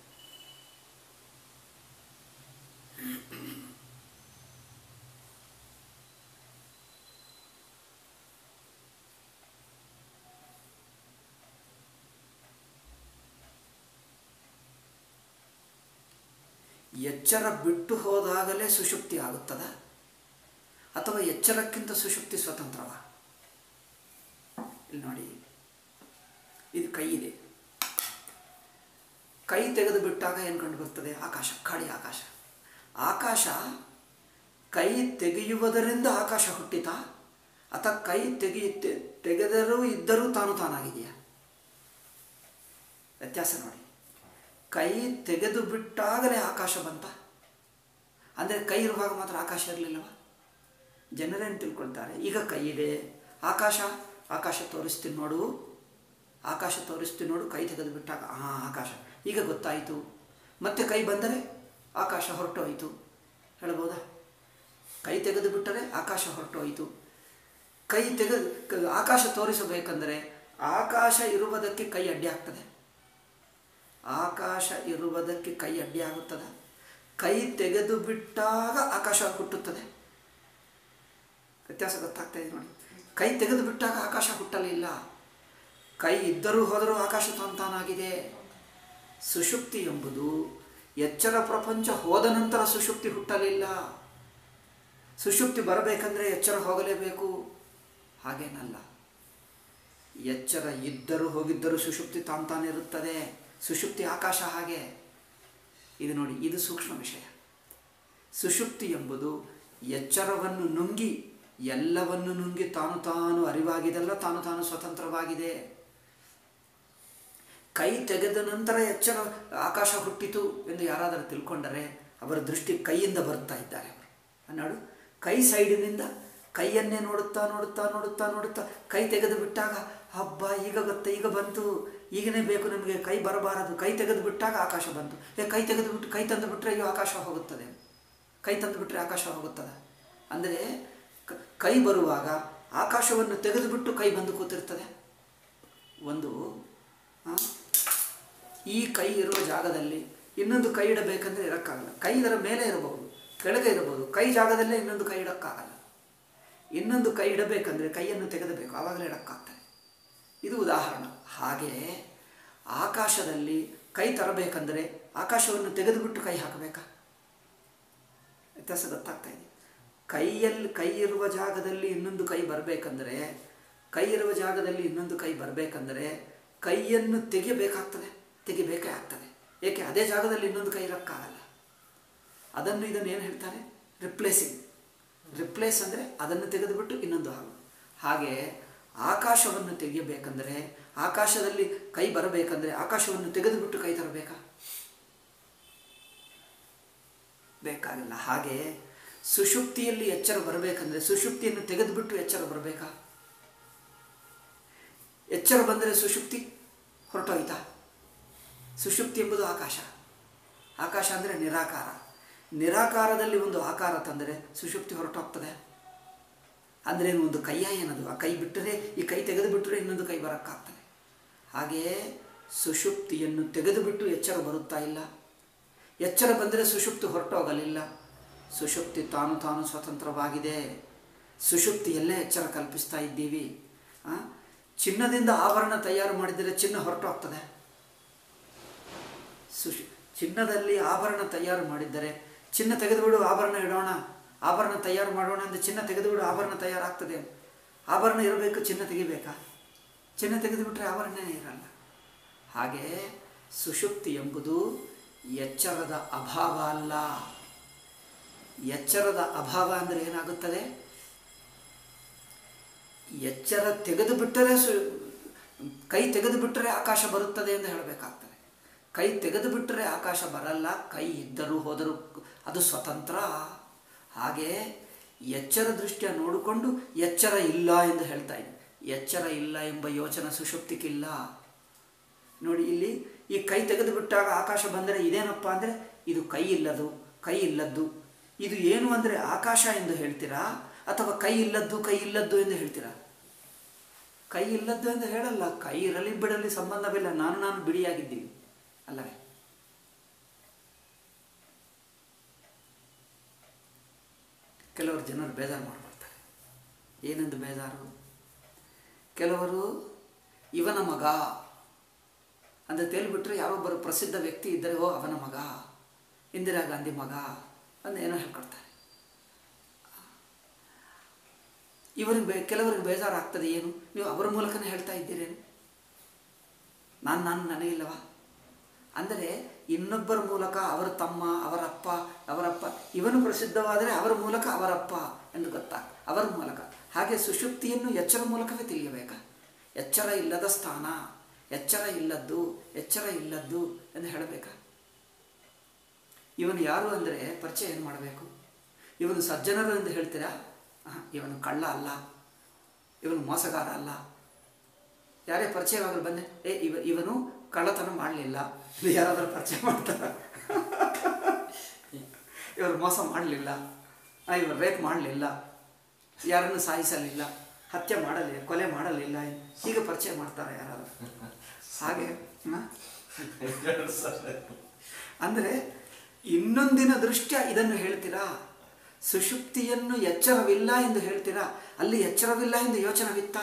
ಎಚ್ಚರ ಬಿಟ್ಟು ಹೋದಾಗಲೇ ಸುಷುಪ್ತಿ ಆಗುತ್ತದ ಅಥವಾ ಎಚ್ಚರಕ್ಕಿಂತ ಸುಷುಪ್ತಿ ಸ್ವತಂತ್ರವ ಇಲ್ಲಿ ನೋಡಿ ಇದು ಕೈ ಇದೆ ಕೈ ತೆಗೆದು ಬಿಟ್ಟಾಗ ಏನು ಕಂಡು ಬರ್ತದೆ ಆಕಾಶ ಖಾಲಿ ಆಕಾಶ ಆಕಾಶ ಕೈ ತೆಗೆಯುವುದರಿಂದ ಆಕಾಶ ಹುಟ್ಟಿತ ಅಥವಾ ಕೈ ತೆಗಿ ತೆಗೆದರೂ ಇದ್ದರೂ ತಾನು ತಾನಾಗಿದೆಯಾ ವ್ಯತ್ಯಾಸ ನೋಡಿ ಕೈ ತೆಗೆದು ಬಿಟ್ಟಾಗಲೇ ಆಕಾಶ ಬಂತ ಅಂದರೆ ಕೈ ಇರುವಾಗ ಮಾತ್ರ ಆಕಾಶ ಇರಲಿಲ್ಲವ ಜನರೇನು ತಿಳ್ಕೊಳ್ತಾರೆ ಈಗ ಕೈ ಇದೆ ಆಕಾಶ ಆಕಾಶ ತೋರಿಸ್ತೀನಿ ನೋಡು ಆಕಾಶ ತೋರಿಸ್ತೀನಿ ನೋಡು ಕೈ ತೆಗೆದು ಬಿಟ್ಟಾಗ ಹಾಂ ಆಕಾಶ ಈಗ ಗೊತ್ತಾಯಿತು ಮತ್ತೆ ಕೈ ಬಂದರೆ ಆಕಾಶ ಹೊರಟೋಯಿತು ಹೇಳ್ಬೋದಾ ಕೈ ತೆಗೆದು ಬಿಟ್ಟರೆ ಆಕಾಶ ಹೊರಟೋಯಿತು ಕೈ ತೆಗೆದು ಆಕಾಶ ತೋರಿಸಬೇಕೆಂದರೆ ಆಕಾಶ ಇರುವುದಕ್ಕೆ ಕೈ ಅಡ್ಡಿ ಆಗ್ತದೆ ಆಕಾಶ ಇರುವುದಕ್ಕೆ ಕೈ ಅಡ್ಡಿ ಆಗುತ್ತದೆ ಕೈ ತೆಗೆದು ಬಿಟ್ಟಾಗ ಆಕಾಶ ಹುಟ್ಟುತ್ತದೆ ವ್ಯತ್ಯಾಸ ಗೊತ್ತಾಗ್ತಾ ಇದೆ ನೋಡಿ ಕೈ ತೆಗೆದು ಬಿಟ್ಟಾಗ ಆಕಾಶ ಹುಟ್ಟಲಿಲ್ಲ ಕೈ ಇದ್ದರೂ ಹೋದರೂ ಆಕಾಶ ತಾನಾಗಿದೆ ಸುಷುಪ್ತಿ ಎಂಬುದು ಎಚ್ಚರ ಪ್ರಪಂಚ ಹೋದ ನಂತರ ಸುಷುಪ್ತಿ ಹುಟ್ಟಲಿಲ್ಲ ಸುಷುಪ್ತಿ ಬರಬೇಕಂದ್ರೆ ಎಚ್ಚರ ಹೋಗಲೇಬೇಕು ಹಾಗೇನಲ್ಲ ಎಚ್ಚರ ಇದ್ದರೂ ಹೋಗಿದ್ದರೂ ಸುಷುಪ್ತಿ ತಾನು ತಾನಿರುತ್ತದೆ ಸುಷುಪ್ತಿ ಆಕಾಶ ಹಾಗೆ ಇದು ನೋಡಿ ಇದು ಸೂಕ್ಷ್ಮ ವಿಷಯ ಸುಷುಪ್ತಿ ಎಂಬುದು ಎಚ್ಚರವನ್ನು ನುಂಗಿ ಎಲ್ಲವನ್ನು ನುಂಗಿ ತಾನು ತಾನು ಅರಿವಾಗಿದೆಲ್ಲ ತಾನು ತಾನು ಸ್ವತಂತ್ರವಾಗಿದೆ ಕೈ ತೆಗೆದ ನಂತರ ಎಚ್ಚರ ಆಕಾಶ ಹುಟ್ಟಿತು ಎಂದು ಯಾರಾದರೂ ತಿಳ್ಕೊಂಡರೆ ಅವರ ದೃಷ್ಟಿ ಕೈಯಿಂದ ಬರ್ತಾ ಇದ್ದಾರೆ ಅವರು ನೋಡು ಕೈ ಸೈಡಿನಿಂದ ಕೈಯನ್ನೇ ನೋಡುತ್ತಾ ನೋಡುತ್ತಾ ನೋಡುತ್ತಾ ನೋಡುತ್ತಾ ಕೈ ತೆಗೆದು ಬಿಟ್ಟಾಗ ಹಬ್ಬ ಈಗ ಗೊತ್ತ ಈಗ ಬಂತು ಈಗನೇ ಬೇಕು ನಮಗೆ ಕೈ ಬರಬಾರದು ಕೈ ತೆಗೆದು ಬಿಟ್ಟಾಗ ಆಕಾಶ ಬಂತು ಏ ಕೈ ತೆಗೆದು ಬಿಟ್ಟು ಕೈ ತಂದು ಬಿಟ್ಟರೆ ಅಯ್ಯೋ ಆಕಾಶ ಹೋಗುತ್ತದೆ ಕೈ ತಂದು ಬಿಟ್ಟರೆ ಆಕಾಶ ಹೋಗುತ್ತದೆ ಅಂದರೆ ಕೈ ಬರುವಾಗ ಆಕಾಶವನ್ನು ತೆಗೆದುಬಿಟ್ಟು ಕೈ ಬಂದು ಕೂತಿರ್ತದೆ ಒಂದು ಈ ಕೈ ಇರುವ ಜಾಗದಲ್ಲಿ ಇನ್ನೊಂದು ಕೈ ಇಡಬೇಕಂದ್ರೆ ಇರೋಕ್ಕಾಗಲ್ಲ ಕೈ ಇದರ ಮೇಲೆ ಇರಬಹುದು ಕೆಳಗೆ ಇರಬಹುದು ಕೈ ಜಾಗದಲ್ಲೇ ಇನ್ನೊಂದು ಕೈ ಇಡೋಕ್ಕಾಗಲ್ಲ ಇನ್ನೊಂದು ಕೈ ಇಡಬೇಕಂದ್ರೆ ಕೈಯನ್ನು ತೆಗೆದಬೇಕು ಆವಾಗಲೇ ಇಡೋಕ್ಕಾಗ್ತದೆ ಇದು ಉದಾಹರಣೆ ಹಾಗೆ ಆಕಾಶದಲ್ಲಿ ಕೈ ತರಬೇಕಂದರೆ ಆಕಾಶವನ್ನು ತೆಗೆದುಬಿಟ್ಟು ಕೈ ಹಾಕಬೇಕಾ ವ್ಯತ್ಯಾಸ ಗೊತ್ತಾಗ್ತಾ ಇದೆ ಕೈಯಲ್ಲಿ ಕೈ ಇರುವ ಜಾಗದಲ್ಲಿ ಇನ್ನೊಂದು ಕೈ ಬರಬೇಕಂದ್ರೆ ಕೈ ಇರುವ ಜಾಗದಲ್ಲಿ ಇನ್ನೊಂದು ಕೈ ಬರಬೇಕಂದರೆ ಕೈಯನ್ನು ತೆಗಿಬೇಕಾಗ್ತದೆ ತೆಗಿಬೇಕೇ ಆಗ್ತದೆ ಏಕೆ ಅದೇ ಜಾಗದಲ್ಲಿ ಇನ್ನೊಂದು ಕೈ ಇರೋಕ್ಕಾಗಲ್ಲ ಅದನ್ನು ಇದನ್ನು ಏನು ಹೇಳ್ತಾರೆ ರಿಪ್ಲೇಸಿಂಗ್ ರಿಪ್ಲೇಸ್ ಅಂದರೆ ಅದನ್ನು ತೆಗೆದುಬಿಟ್ಟು ಇನ್ನೊಂದು ಹಾಗೆ ಹಾಗೆ ಆಕಾಶವನ್ನು ತೆಗೆಯಬೇಕಂದರೆ ಆಕಾಶದಲ್ಲಿ ಕೈ ಬರಬೇಕಂದ್ರೆ ಆಕಾಶವನ್ನು ತೆಗೆದುಬಿಟ್ಟು ಕೈ ತರಬೇಕಾ ಬೇಕಾಗಿಲ್ಲ ಹಾಗೆ ಸುಷುಪ್ತಿಯಲ್ಲಿ ಎಚ್ಚರ ಬರಬೇಕಂದ್ರೆ ಸುಷುಪ್ತಿಯನ್ನು ತೆಗೆದುಬಿಟ್ಟು ಎಚ್ಚರ ಬರಬೇಕಾ ಎಚ್ಚರ ಬಂದರೆ ಸುಷುಪ್ತಿ ಹೊರಟೋಯ್ತಾ ಸುಷುಪ್ತಿ ಎಂಬುದು ಆಕಾಶ ಆಕಾಶ ಅಂದರೆ ನಿರಾಕಾರ ನಿರಾಕಾರದಲ್ಲಿ ಒಂದು ಆಕಾರ ತಂದರೆ ಸುಷುಪ್ತಿ ಹೊರಟೋಗ್ತದೆ ಅಂದರೆ ಒಂದು ಕೈಯ ಏನದು ಆ ಕೈ ಬಿಟ್ಟರೆ ಈ ಕೈ ತೆಗೆದು ಬಿಟ್ಟರೆ ಇನ್ನೊಂದು ಕೈ ಬರೋಕ್ಕಾಗ್ತದೆ ಹಾಗೆಯೇ ಸುಷುಪ್ತಿಯನ್ನು ತೆಗೆದುಬಿಟ್ಟು ಎಚ್ಚರ ಬರುತ್ತಾ ಇಲ್ಲ ಎಚ್ಚರ ಬಂದರೆ ಸುಷುಪ್ತಿ ಹೊರಟೋಗಲಿಲ್ಲ ಸುಷುಪ್ತಿ ತಾನು ತಾನು ಸ್ವತಂತ್ರವಾಗಿದೆ ಸುಷುಪ್ತಿಯಲ್ಲೇ ಎಚ್ಚರ ಕಲ್ಪಿಸ್ತಾ ಇದ್ದೀವಿ ಆ? ಚಿನ್ನದಿಂದ ಆಭರಣ ತಯಾರು ಮಾಡಿದರೆ ಚಿನ್ನ ಹೊರಟೋಗ್ತದೆ ಸುಶ್ ಚಿನ್ನದಲ್ಲಿ ಆಭರಣ ತಯಾರು ಮಾಡಿದ್ದರೆ ಚಿನ್ನ ತೆಗೆದುಬಿಡು ಆಭರಣ ಇಡೋಣ ಆಭರಣ ತಯಾರು ಮಾಡೋಣ ಅಂದರೆ ಚಿನ್ನ ತೆಗೆದುಬಿಡು ಆಭರಣ ತಯಾರಾಗ್ತದೆ ಆಭರಣ ಇರಬೇಕು ಚಿನ್ನ ತೆಗಿಬೇಕಾ ಚಿನ್ನ ತೆಗೆದುಬಿಟ್ರೆ ಆಭರಣನೇ ಇರಲ್ಲ ಹಾಗೆ ಸುಷುಪ್ತಿ ಎಂಬುದು ಎಚ್ಚರದ ಅಭಾವ ಅಲ್ಲ ಎಚ್ಚರದ ಅಭಾವ ಅಂದರೆ ಏನಾಗುತ್ತದೆ ಎಚ್ಚರ ತೆಗೆದು ಬಿಟ್ಟರೆ ಸು ಕೈ ತೆಗೆದು ಬಿಟ್ಟರೆ ಆಕಾಶ ಬರುತ್ತದೆ ಎಂದು ಹೇಳಬೇಕಾಗ್ತದೆ ಕೈ ತೆಗೆದು ಬಿಟ್ಟರೆ ಆಕಾಶ ಬರಲ್ಲ ಕೈ ಇದ್ದರೂ ಹೋದರೂ ಅದು ಸ್ವತಂತ್ರ ಹಾಗೆ ಎಚ್ಚರ ದೃಷ್ಟಿಯ ನೋಡಿಕೊಂಡು ಎಚ್ಚರ ಇಲ್ಲ ಎಂದು ಹೇಳ್ತಾ ಇದ್ದೆ ಎಚ್ಚರ ಇಲ್ಲ ಎಂಬ ಯೋಚನೆ ಸುಷುಪ್ತಿಗಿಲ್ಲ ನೋಡಿ ಇಲ್ಲಿ ಈ ಕೈ ತೆಗೆದು ಬಿಟ್ಟಾಗ ಆಕಾಶ ಬಂದರೆ ಇದೇನಪ್ಪ ಅಂದರೆ ಇದು ಕೈ ಇಲ್ಲದು ಕೈ ಇಲ್ಲದ್ದು ಇದು ಏನು ಅಂದರೆ ಆಕಾಶ ಎಂದು ಹೇಳ್ತೀರಾ ಅಥವಾ ಕೈ ಇಲ್ಲದ್ದು ಕೈ ಇಲ್ಲದ್ದು ಎಂದು ಹೇಳ್ತೀರಾ ಕೈ ಇಲ್ಲದ್ದು ಎಂದು ಹೇಳಲ್ಲ ಕೈ ಇರಲಿ ಬಿಡಲಿ ಸಂಬಂಧವಿಲ್ಲ ನಾನು ನಾನು ಬಿಡಿಯಾಗಿದ್ದೀವಿ ಅಲ್ಲವೇ ಕೆಲವರು ಜನರು ಬೇಜಾರು ಮಾಡಿಬಿಡ್ತಾರೆ ಏನೆಂದು ಬೇಜಾರು ಕೆಲವರು ಇವನ ಮಗ ಅಂತ ತೇಲ್ಬಿಟ್ರೆ ಯಾರೊಬ್ಬರು ಪ್ರಸಿದ್ಧ ವ್ಯಕ್ತಿ ಇದ್ದರೆ ಓ ಅವನ ಮಗ ಇಂದಿರಾ ಗಾಂಧಿ ಮಗ ಅಂತ ಏನೋ ಹೇಳ್ಕೊಡ್ತಾರೆ ಇವರಿಗೆ ಬೇ ಕೆಲವರಿಗೆ ಬೇಜಾರಾಗ್ತದೆ ಏನು ನೀವು ಅವರ ಮೂಲಕನೇ ಹೇಳ್ತಾ ಇದ್ದೀರೇನು ನಾನು ನಾನು ನನಗಿಲ್ಲವಾ ಅಂದರೆ ಇನ್ನೊಬ್ಬರ ಮೂಲಕ ಅವರ ತಮ್ಮ ಅವರಪ್ಪ ಅವರಪ್ಪ ಇವನು ಪ್ರಸಿದ್ಧವಾದರೆ ಅವರ ಮೂಲಕ ಅವರಪ್ಪ ಎಂದು ಗೊತ್ತಾಗ ಅವರ ಮೂಲಕ ಹಾಗೆ ಸುಷುಪ್ತಿಯನ್ನು ಎಚ್ಚರ ಮೂಲಕವೇ ತಿಳಿಯಬೇಕಾ ಎಚ್ಚರ ಇಲ್ಲದ ಸ್ಥಾನ ಎಚ್ಚರ ಇಲ್ಲದ್ದು ಎಚ್ಚರ ಇಲ್ಲದ್ದು ಎಂದು ಹೇಳಬೇಕಾ ಇವನು ಯಾರು ಅಂದರೆ ಪರಿಚಯ ಏನು ಮಾಡಬೇಕು ಇವನು ಸಜ್ಜನರು ಎಂದು ಹೇಳ್ತೀರಾ ಆಹಾ, ಇವನು ಕಳ್ಳ ಅಲ್ಲ ಇವನು ಮೋಸಗಾರ ಅಲ್ಲ ಯಾರೇ ಪರಿಚಯವಾಗಲು ಬಂದೆ ಏ ಇವ ಇವನು ಕಳ್ಳತನ ಮಾಡಲಿಲ್ಲ ಯಾರಾದರೂ ಪರಿಚಯ ಮಾಡ್ತಾರ ಇವರು ಮೋಸ ಮಾಡಲಿಲ್ಲ ಇವರು ರೇಪ್ ಮಾಡಲಿಲ್ಲ ಯಾರನ್ನು ಸಾಯಿಸಲಿಲ್ಲ ಹತ್ಯೆ ಮಾಡಲಿಲ್ಲ ಕೊಲೆ ಮಾಡಲಿಲ್ಲ ಹೀಗೆ ಪರಿಚಯ ಮಾಡ್ತಾರೆ ಯಾರಾದರೂ ಹಾಗೆ ಹ? ಅಂದರೆ ಇನ್ನೊಂದಿನ ದೃಷ್ಟ್ಯ ಇದನ್ನು ಹೇಳ್ತೀರಾ ಸುಷುಪ್ತಿಯನ್ನು ಎಚ್ಚರವಿಲ್ಲ ಎಂದು ಹೇಳ್ತೀರಾ ಅಲ್ಲಿ ಎಚ್ಚರವಿಲ್ಲ ಎಂದು ಯೋಚನವಿತ್ತ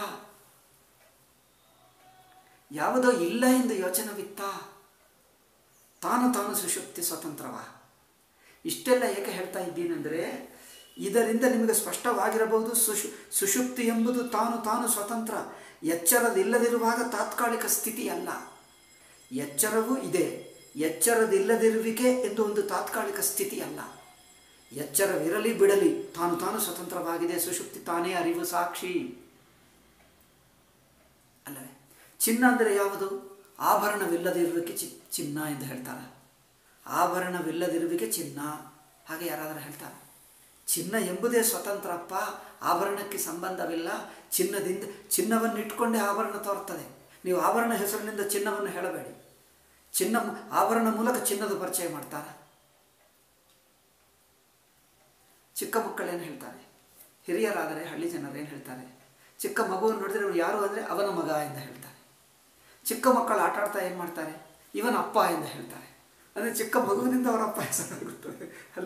ಯಾವುದೋ ಇಲ್ಲ ಎಂದು ಯೋಚನವಿತ್ತ ತಾನು ತಾನು ಸುಷುಪ್ತಿ ಸ್ವತಂತ್ರವ ಇಷ್ಟೆಲ್ಲ ಏಕೆ ಹೇಳ್ತಾ ಇದ್ದೀನೆಂದರೆ ಇದರಿಂದ ನಿಮಗೆ ಸ್ಪಷ್ಟವಾಗಿರಬಹುದು ಸುಷು ಸುಷುಪ್ತಿ ಎಂಬುದು ತಾನು ತಾನು ಸ್ವತಂತ್ರ ಎಚ್ಚರದಿಲ್ಲದಿರುವಾಗ ತಾತ್ಕಾಲಿಕ ಸ್ಥಿತಿ ಅಲ್ಲ ಎಚ್ಚರವೂ ಇದೆ ಎಚ್ಚರದಿಲ್ಲದಿರುವಿಕೆ ಎಂದು ಒಂದು ತಾತ್ಕಾಲಿಕ ಸ್ಥಿತಿ ಅಲ್ಲ ಎಚ್ಚರವಿರಲಿ ಬಿಡಲಿ ತಾನು ತಾನು ಸ್ವತಂತ್ರವಾಗಿದೆ ಸುಷುಪ್ತಿ ತಾನೇ ಅರಿವು ಸಾಕ್ಷಿ ಅಲ್ಲವೇ ಚಿನ್ನ ಅಂದರೆ ಯಾವುದು ಆಭರಣವಿಲ್ಲದಿರುವಿಕೆ ಚಿ ಚಿನ್ನ ಎಂದು ಹೇಳ್ತಾರೆ ಆಭರಣವಿಲ್ಲದಿರುವಿಕೆ ಚಿನ್ನ ಹಾಗೆ ಯಾರಾದರೂ ಹೇಳ್ತಾರೆ ಚಿನ್ನ ಎಂಬುದೇ ಸ್ವತಂತ್ರಪ್ಪ ಆಭರಣಕ್ಕೆ ಸಂಬಂಧವಿಲ್ಲ ಚಿನ್ನದಿಂದ ಚಿನ್ನವನ್ನು ಇಟ್ಕೊಂಡೇ ಆಭರಣ ತೋರ್ತದೆ ನೀವು ಆಭರಣ ಹೆಸರಿನಿಂದ ಚಿನ್ನವನ್ನು ಹೇಳಬೇಡಿ ಚಿನ್ನ ಆಭರಣ ಮೂಲಕ ಚಿನ್ನದ ಪರಿಚಯ ಮಾಡ್ತಾರೆ ಚಿಕ್ಕ ಮಕ್ಕಳೇನು ಹೇಳ್ತಾರೆ ಹಿರಿಯರಾದರೆ ಹಳ್ಳಿ ಜನರು ಏನು ಹೇಳ್ತಾರೆ ಚಿಕ್ಕ ಮಗುವನ್ನು ನೋಡಿದ್ರೆ ಇವ್ರು ಯಾರು ಅಂದರೆ ಅವನ ಮಗ ಎಂದು ಹೇಳ್ತಾರೆ ಚಿಕ್ಕ ಮಕ್ಕಳು ಆಟ ಆಡ್ತಾ ಏನು ಮಾಡ್ತಾರೆ ಇವನ ಅಪ್ಪ ಎಂದು ಹೇಳ್ತಾರೆ ಅಂದರೆ ಚಿಕ್ಕ ಮಗುವಿನಿಂದ ಅವರ ಅಪ್ಪ ಹೆಸರಾಗುತ್ತದೆ ಅಲ್ಲ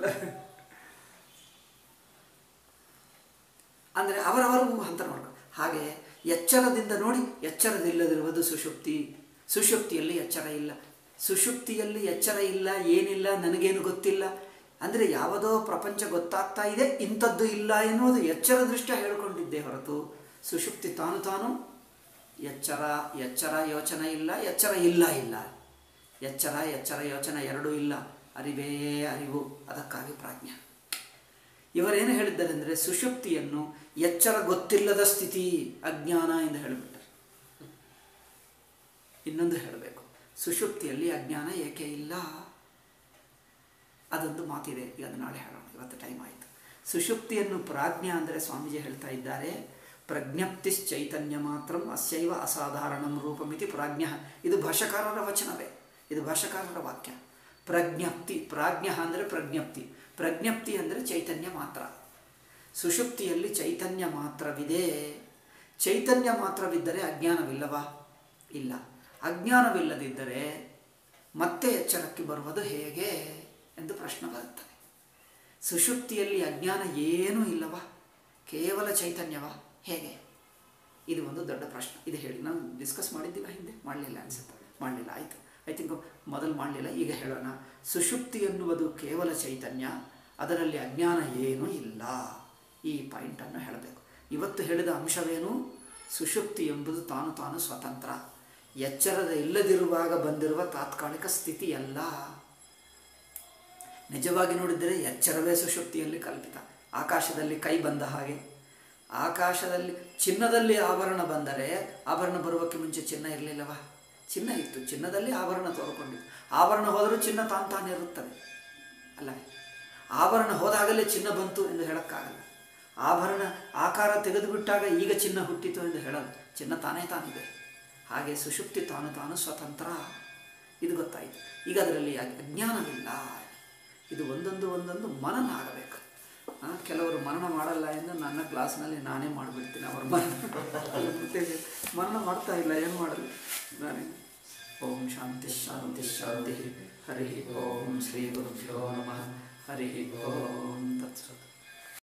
ಅಂದರೆ ಅವರವರು ಹಂತ ನೋಡ್ಕೊ ಹಾಗೆ ಎಚ್ಚರದಿಂದ ನೋಡಿ ಎಚ್ಚರದಿಲ್ಲದಿರುವುದು ಸುಷುಪ್ತಿ ಸುಷುಪ್ತಿಯಲ್ಲಿ ಎಚ್ಚರ ಇಲ್ಲ ಸುಷುಪ್ತಿಯಲ್ಲಿ ಎಚ್ಚರ ಇಲ್ಲ ಏನಿಲ್ಲ ನನಗೇನು ಗೊತ್ತಿಲ್ಲ ಅಂದರೆ ಯಾವುದೋ ಪ್ರಪಂಚ ಗೊತ್ತಾಗ್ತಾ ಇದೆ ಇಂಥದ್ದು ಇಲ್ಲ ಎನ್ನುವುದು ಎಚ್ಚರ ದೃಷ್ಟ್ಯ ಹೇಳ್ಕೊಂಡಿದ್ದೆ ಹೊರತು ಸುಷುಪ್ತಿ ತಾನು ತಾನು ಎಚ್ಚರ ಎಚ್ಚರ ಯೋಚನೆ ಇಲ್ಲ ಎಚ್ಚರ ಇಲ್ಲ ಇಲ್ಲ ಎಚ್ಚರ ಎಚ್ಚರ ಯೋಚನೆ ಎರಡೂ ಇಲ್ಲ ಅರಿವೇ ಅರಿವು ಅದಕ್ಕಾಗಿ ಪ್ರಾಜ್ಞ ಇವರೇನು ಹೇಳಿದ್ದಾರೆ ಅಂದರೆ ಸುಷುಪ್ತಿಯನ್ನು ಎಚ್ಚರ ಗೊತ್ತಿಲ್ಲದ ಸ್ಥಿತಿ ಅಜ್ಞಾನ ಎಂದು ಹೇಳಿಬಿಟ್ಟರು ಇನ್ನೊಂದು ಹೇಳಬೇಕು ಸುಷುಪ್ತಿಯಲ್ಲಿ ಅಜ್ಞಾನ ಏಕೆ ಇಲ್ಲ ಅದೊಂದು ಮಾತಿದೆ ಈಗ ಅದು ನಾಳೆ ಹೇಳೋಣ ಇವತ್ತು ಟೈಮ್ ಆಯಿತು ಸುಷುಪ್ತಿಯನ್ನು ಪ್ರಾಜ್ಞ ಅಂದರೆ ಸ್ವಾಮೀಜಿ ಹೇಳ್ತಾ ಇದ್ದಾರೆ ಪ್ರಜ್ಞಪ್ತಿಸ್ ಚೈತನ್ಯ ಮಾತ್ರ ಅಸ್ಯೈವ ಅಸಾಧಾರಣಂ ರೂಪಮಿತಿ ಪ್ರಾಜ್ಞ ಇದು ಭಾಷಾಕಾರರ ವಚನವೇ ಇದು ಭಾಷಾಕಾರರ ವಾಕ್ಯ ಪ್ರಜ್ಞಪ್ತಿ ಪ್ರಾಜ್ಞ ಅಂದರೆ ಪ್ರಜ್ಞಪ್ತಿ ಪ್ರಜ್ಞಪ್ತಿ ಅಂದರೆ ಚೈತನ್ಯ ಮಾತ್ರ ಸುಷುಪ್ತಿಯಲ್ಲಿ ಚೈತನ್ಯ ಮಾತ್ರವಿದೆ ಚೈತನ್ಯ ಮಾತ್ರವಿದ್ದರೆ ಅಜ್ಞಾನವಿಲ್ಲವಾ ಇಲ್ಲ ಅಜ್ಞಾನವಿಲ್ಲದಿದ್ದರೆ ಮತ್ತೆ ಎಚ್ಚರಕ್ಕೆ ಬರುವುದು ಹೇಗೆ ಎಂದು ಪ್ರಶ್ನೆ ಬರುತ್ತದೆ ಸುಷುಪ್ತಿಯಲ್ಲಿ ಅಜ್ಞಾನ ಏನೂ ಇಲ್ಲವಾ ಕೇವಲ ಚೈತನ್ಯವಾ ಹೇಗೆ ಇದು ಒಂದು ದೊಡ್ಡ ಪ್ರಶ್ನೆ ಇದು ಹೇಳಿ ನಾವು ಡಿಸ್ಕಸ್ ಮಾಡಿದ್ದೀವ ಹಿಂದೆ ಮಾಡಲಿಲ್ಲ ಅನ್ಸುತ್ತೆ ಮಾಡಲಿಲ್ಲ ಆಯಿತು ಐ ಥಿಂಕ್ ಮೊದಲು ಮಾಡಲಿಲ್ಲ ಈಗ ಹೇಳೋಣ ಸುಷುಪ್ತಿ ಎನ್ನುವುದು ಕೇವಲ ಚೈತನ್ಯ ಅದರಲ್ಲಿ ಅಜ್ಞಾನ ಏನೂ ಇಲ್ಲ ಈ ಪಾಯಿಂಟನ್ನು ಹೇಳಬೇಕು ಇವತ್ತು ಹೇಳಿದ ಅಂಶವೇನು ಸುಷುಪ್ತಿ ಎಂಬುದು ತಾನು ತಾನು ಸ್ವತಂತ್ರ ಎಚ್ಚರದ ಇಲ್ಲದಿರುವಾಗ ಬಂದಿರುವ ತಾತ್ಕಾಲಿಕ ಸ್ಥಿತಿಯಲ್ಲ ನಿಜವಾಗಿ ನೋಡಿದರೆ ಎಚ್ಚರವೇ ಸುಷುಪ್ತಿಯಲ್ಲಿ ಕಲ್ಪಿತ ಆಕಾಶದಲ್ಲಿ ಕೈ ಬಂದ ಹಾಗೆ ಆಕಾಶದಲ್ಲಿ ಚಿನ್ನದಲ್ಲಿ ಆಭರಣ ಬಂದರೆ ಆಭರಣ ಬರುವಕ್ಕೆ ಮುಂಚೆ ಚಿನ್ನ ಇರಲಿಲ್ಲವಾ ಚಿನ್ನ ಇತ್ತು ಚಿನ್ನದಲ್ಲಿ ಆಭರಣ ತೋರ್ಕೊಂಡಿತ್ತು ಆಭರಣ ಹೋದರೂ ಚಿನ್ನ ತಾನು ತಾನೇ ಇರುತ್ತದೆ ಅಲ್ಲ ಆಭರಣ ಹೋದಾಗಲೇ ಚಿನ್ನ ಬಂತು ಎಂದು ಹೇಳೋಕ್ಕಾಗಲ್ಲ ಆಭರಣ ಆಕಾರ ತೆಗೆದುಬಿಟ್ಟಾಗ ಈಗ ಚಿನ್ನ ಹುಟ್ಟಿತು ಎಂದು ಹೇಳಲು ಚಿನ್ನ ತಾನೇ ತಾನಿದೆ ಹಾಗೆ ಸುಷುಪ್ತಿ ತಾನು ತಾನು ಸ್ವತಂತ್ರ ಇದು ಗೊತ್ತಾಯಿತು ಈಗ ಅದರಲ್ಲಿ ಅಗ್- ಅಜ್ಞಾನವಿಲ್ಲ ಇದು ಒಂದೊಂದು ಒಂದೊಂದು ಮನನ ಆಗಬೇಕು ಆ, ಕೆಲವರು ಮನನ ಮಾಡಲ್ಲ ಎಂದು ನನ್ನ ಕ್ಲಾಸ್ನಲ್ಲಿ ನಾನೇ ಮಾಡಿಬಿಡ್ತೀನಿ ಅವ್ರ ಮನ ಮತ್ತೆ ಮನನ ಮಾಡ್ತಾ ಇಲ್ಲ ಏನು ಮಾಡಲಿ ನಾನೇ ಓಂ ಶಾಂತಿ ಶಾಂತಿ ಶಾಂತಿ ಹರಿ ಓಂ ಶ್ರೀ ಗುರುಭ್ಯೋ ನಮಃ ಹರಿ ಓಂ ತತ್ಸತ್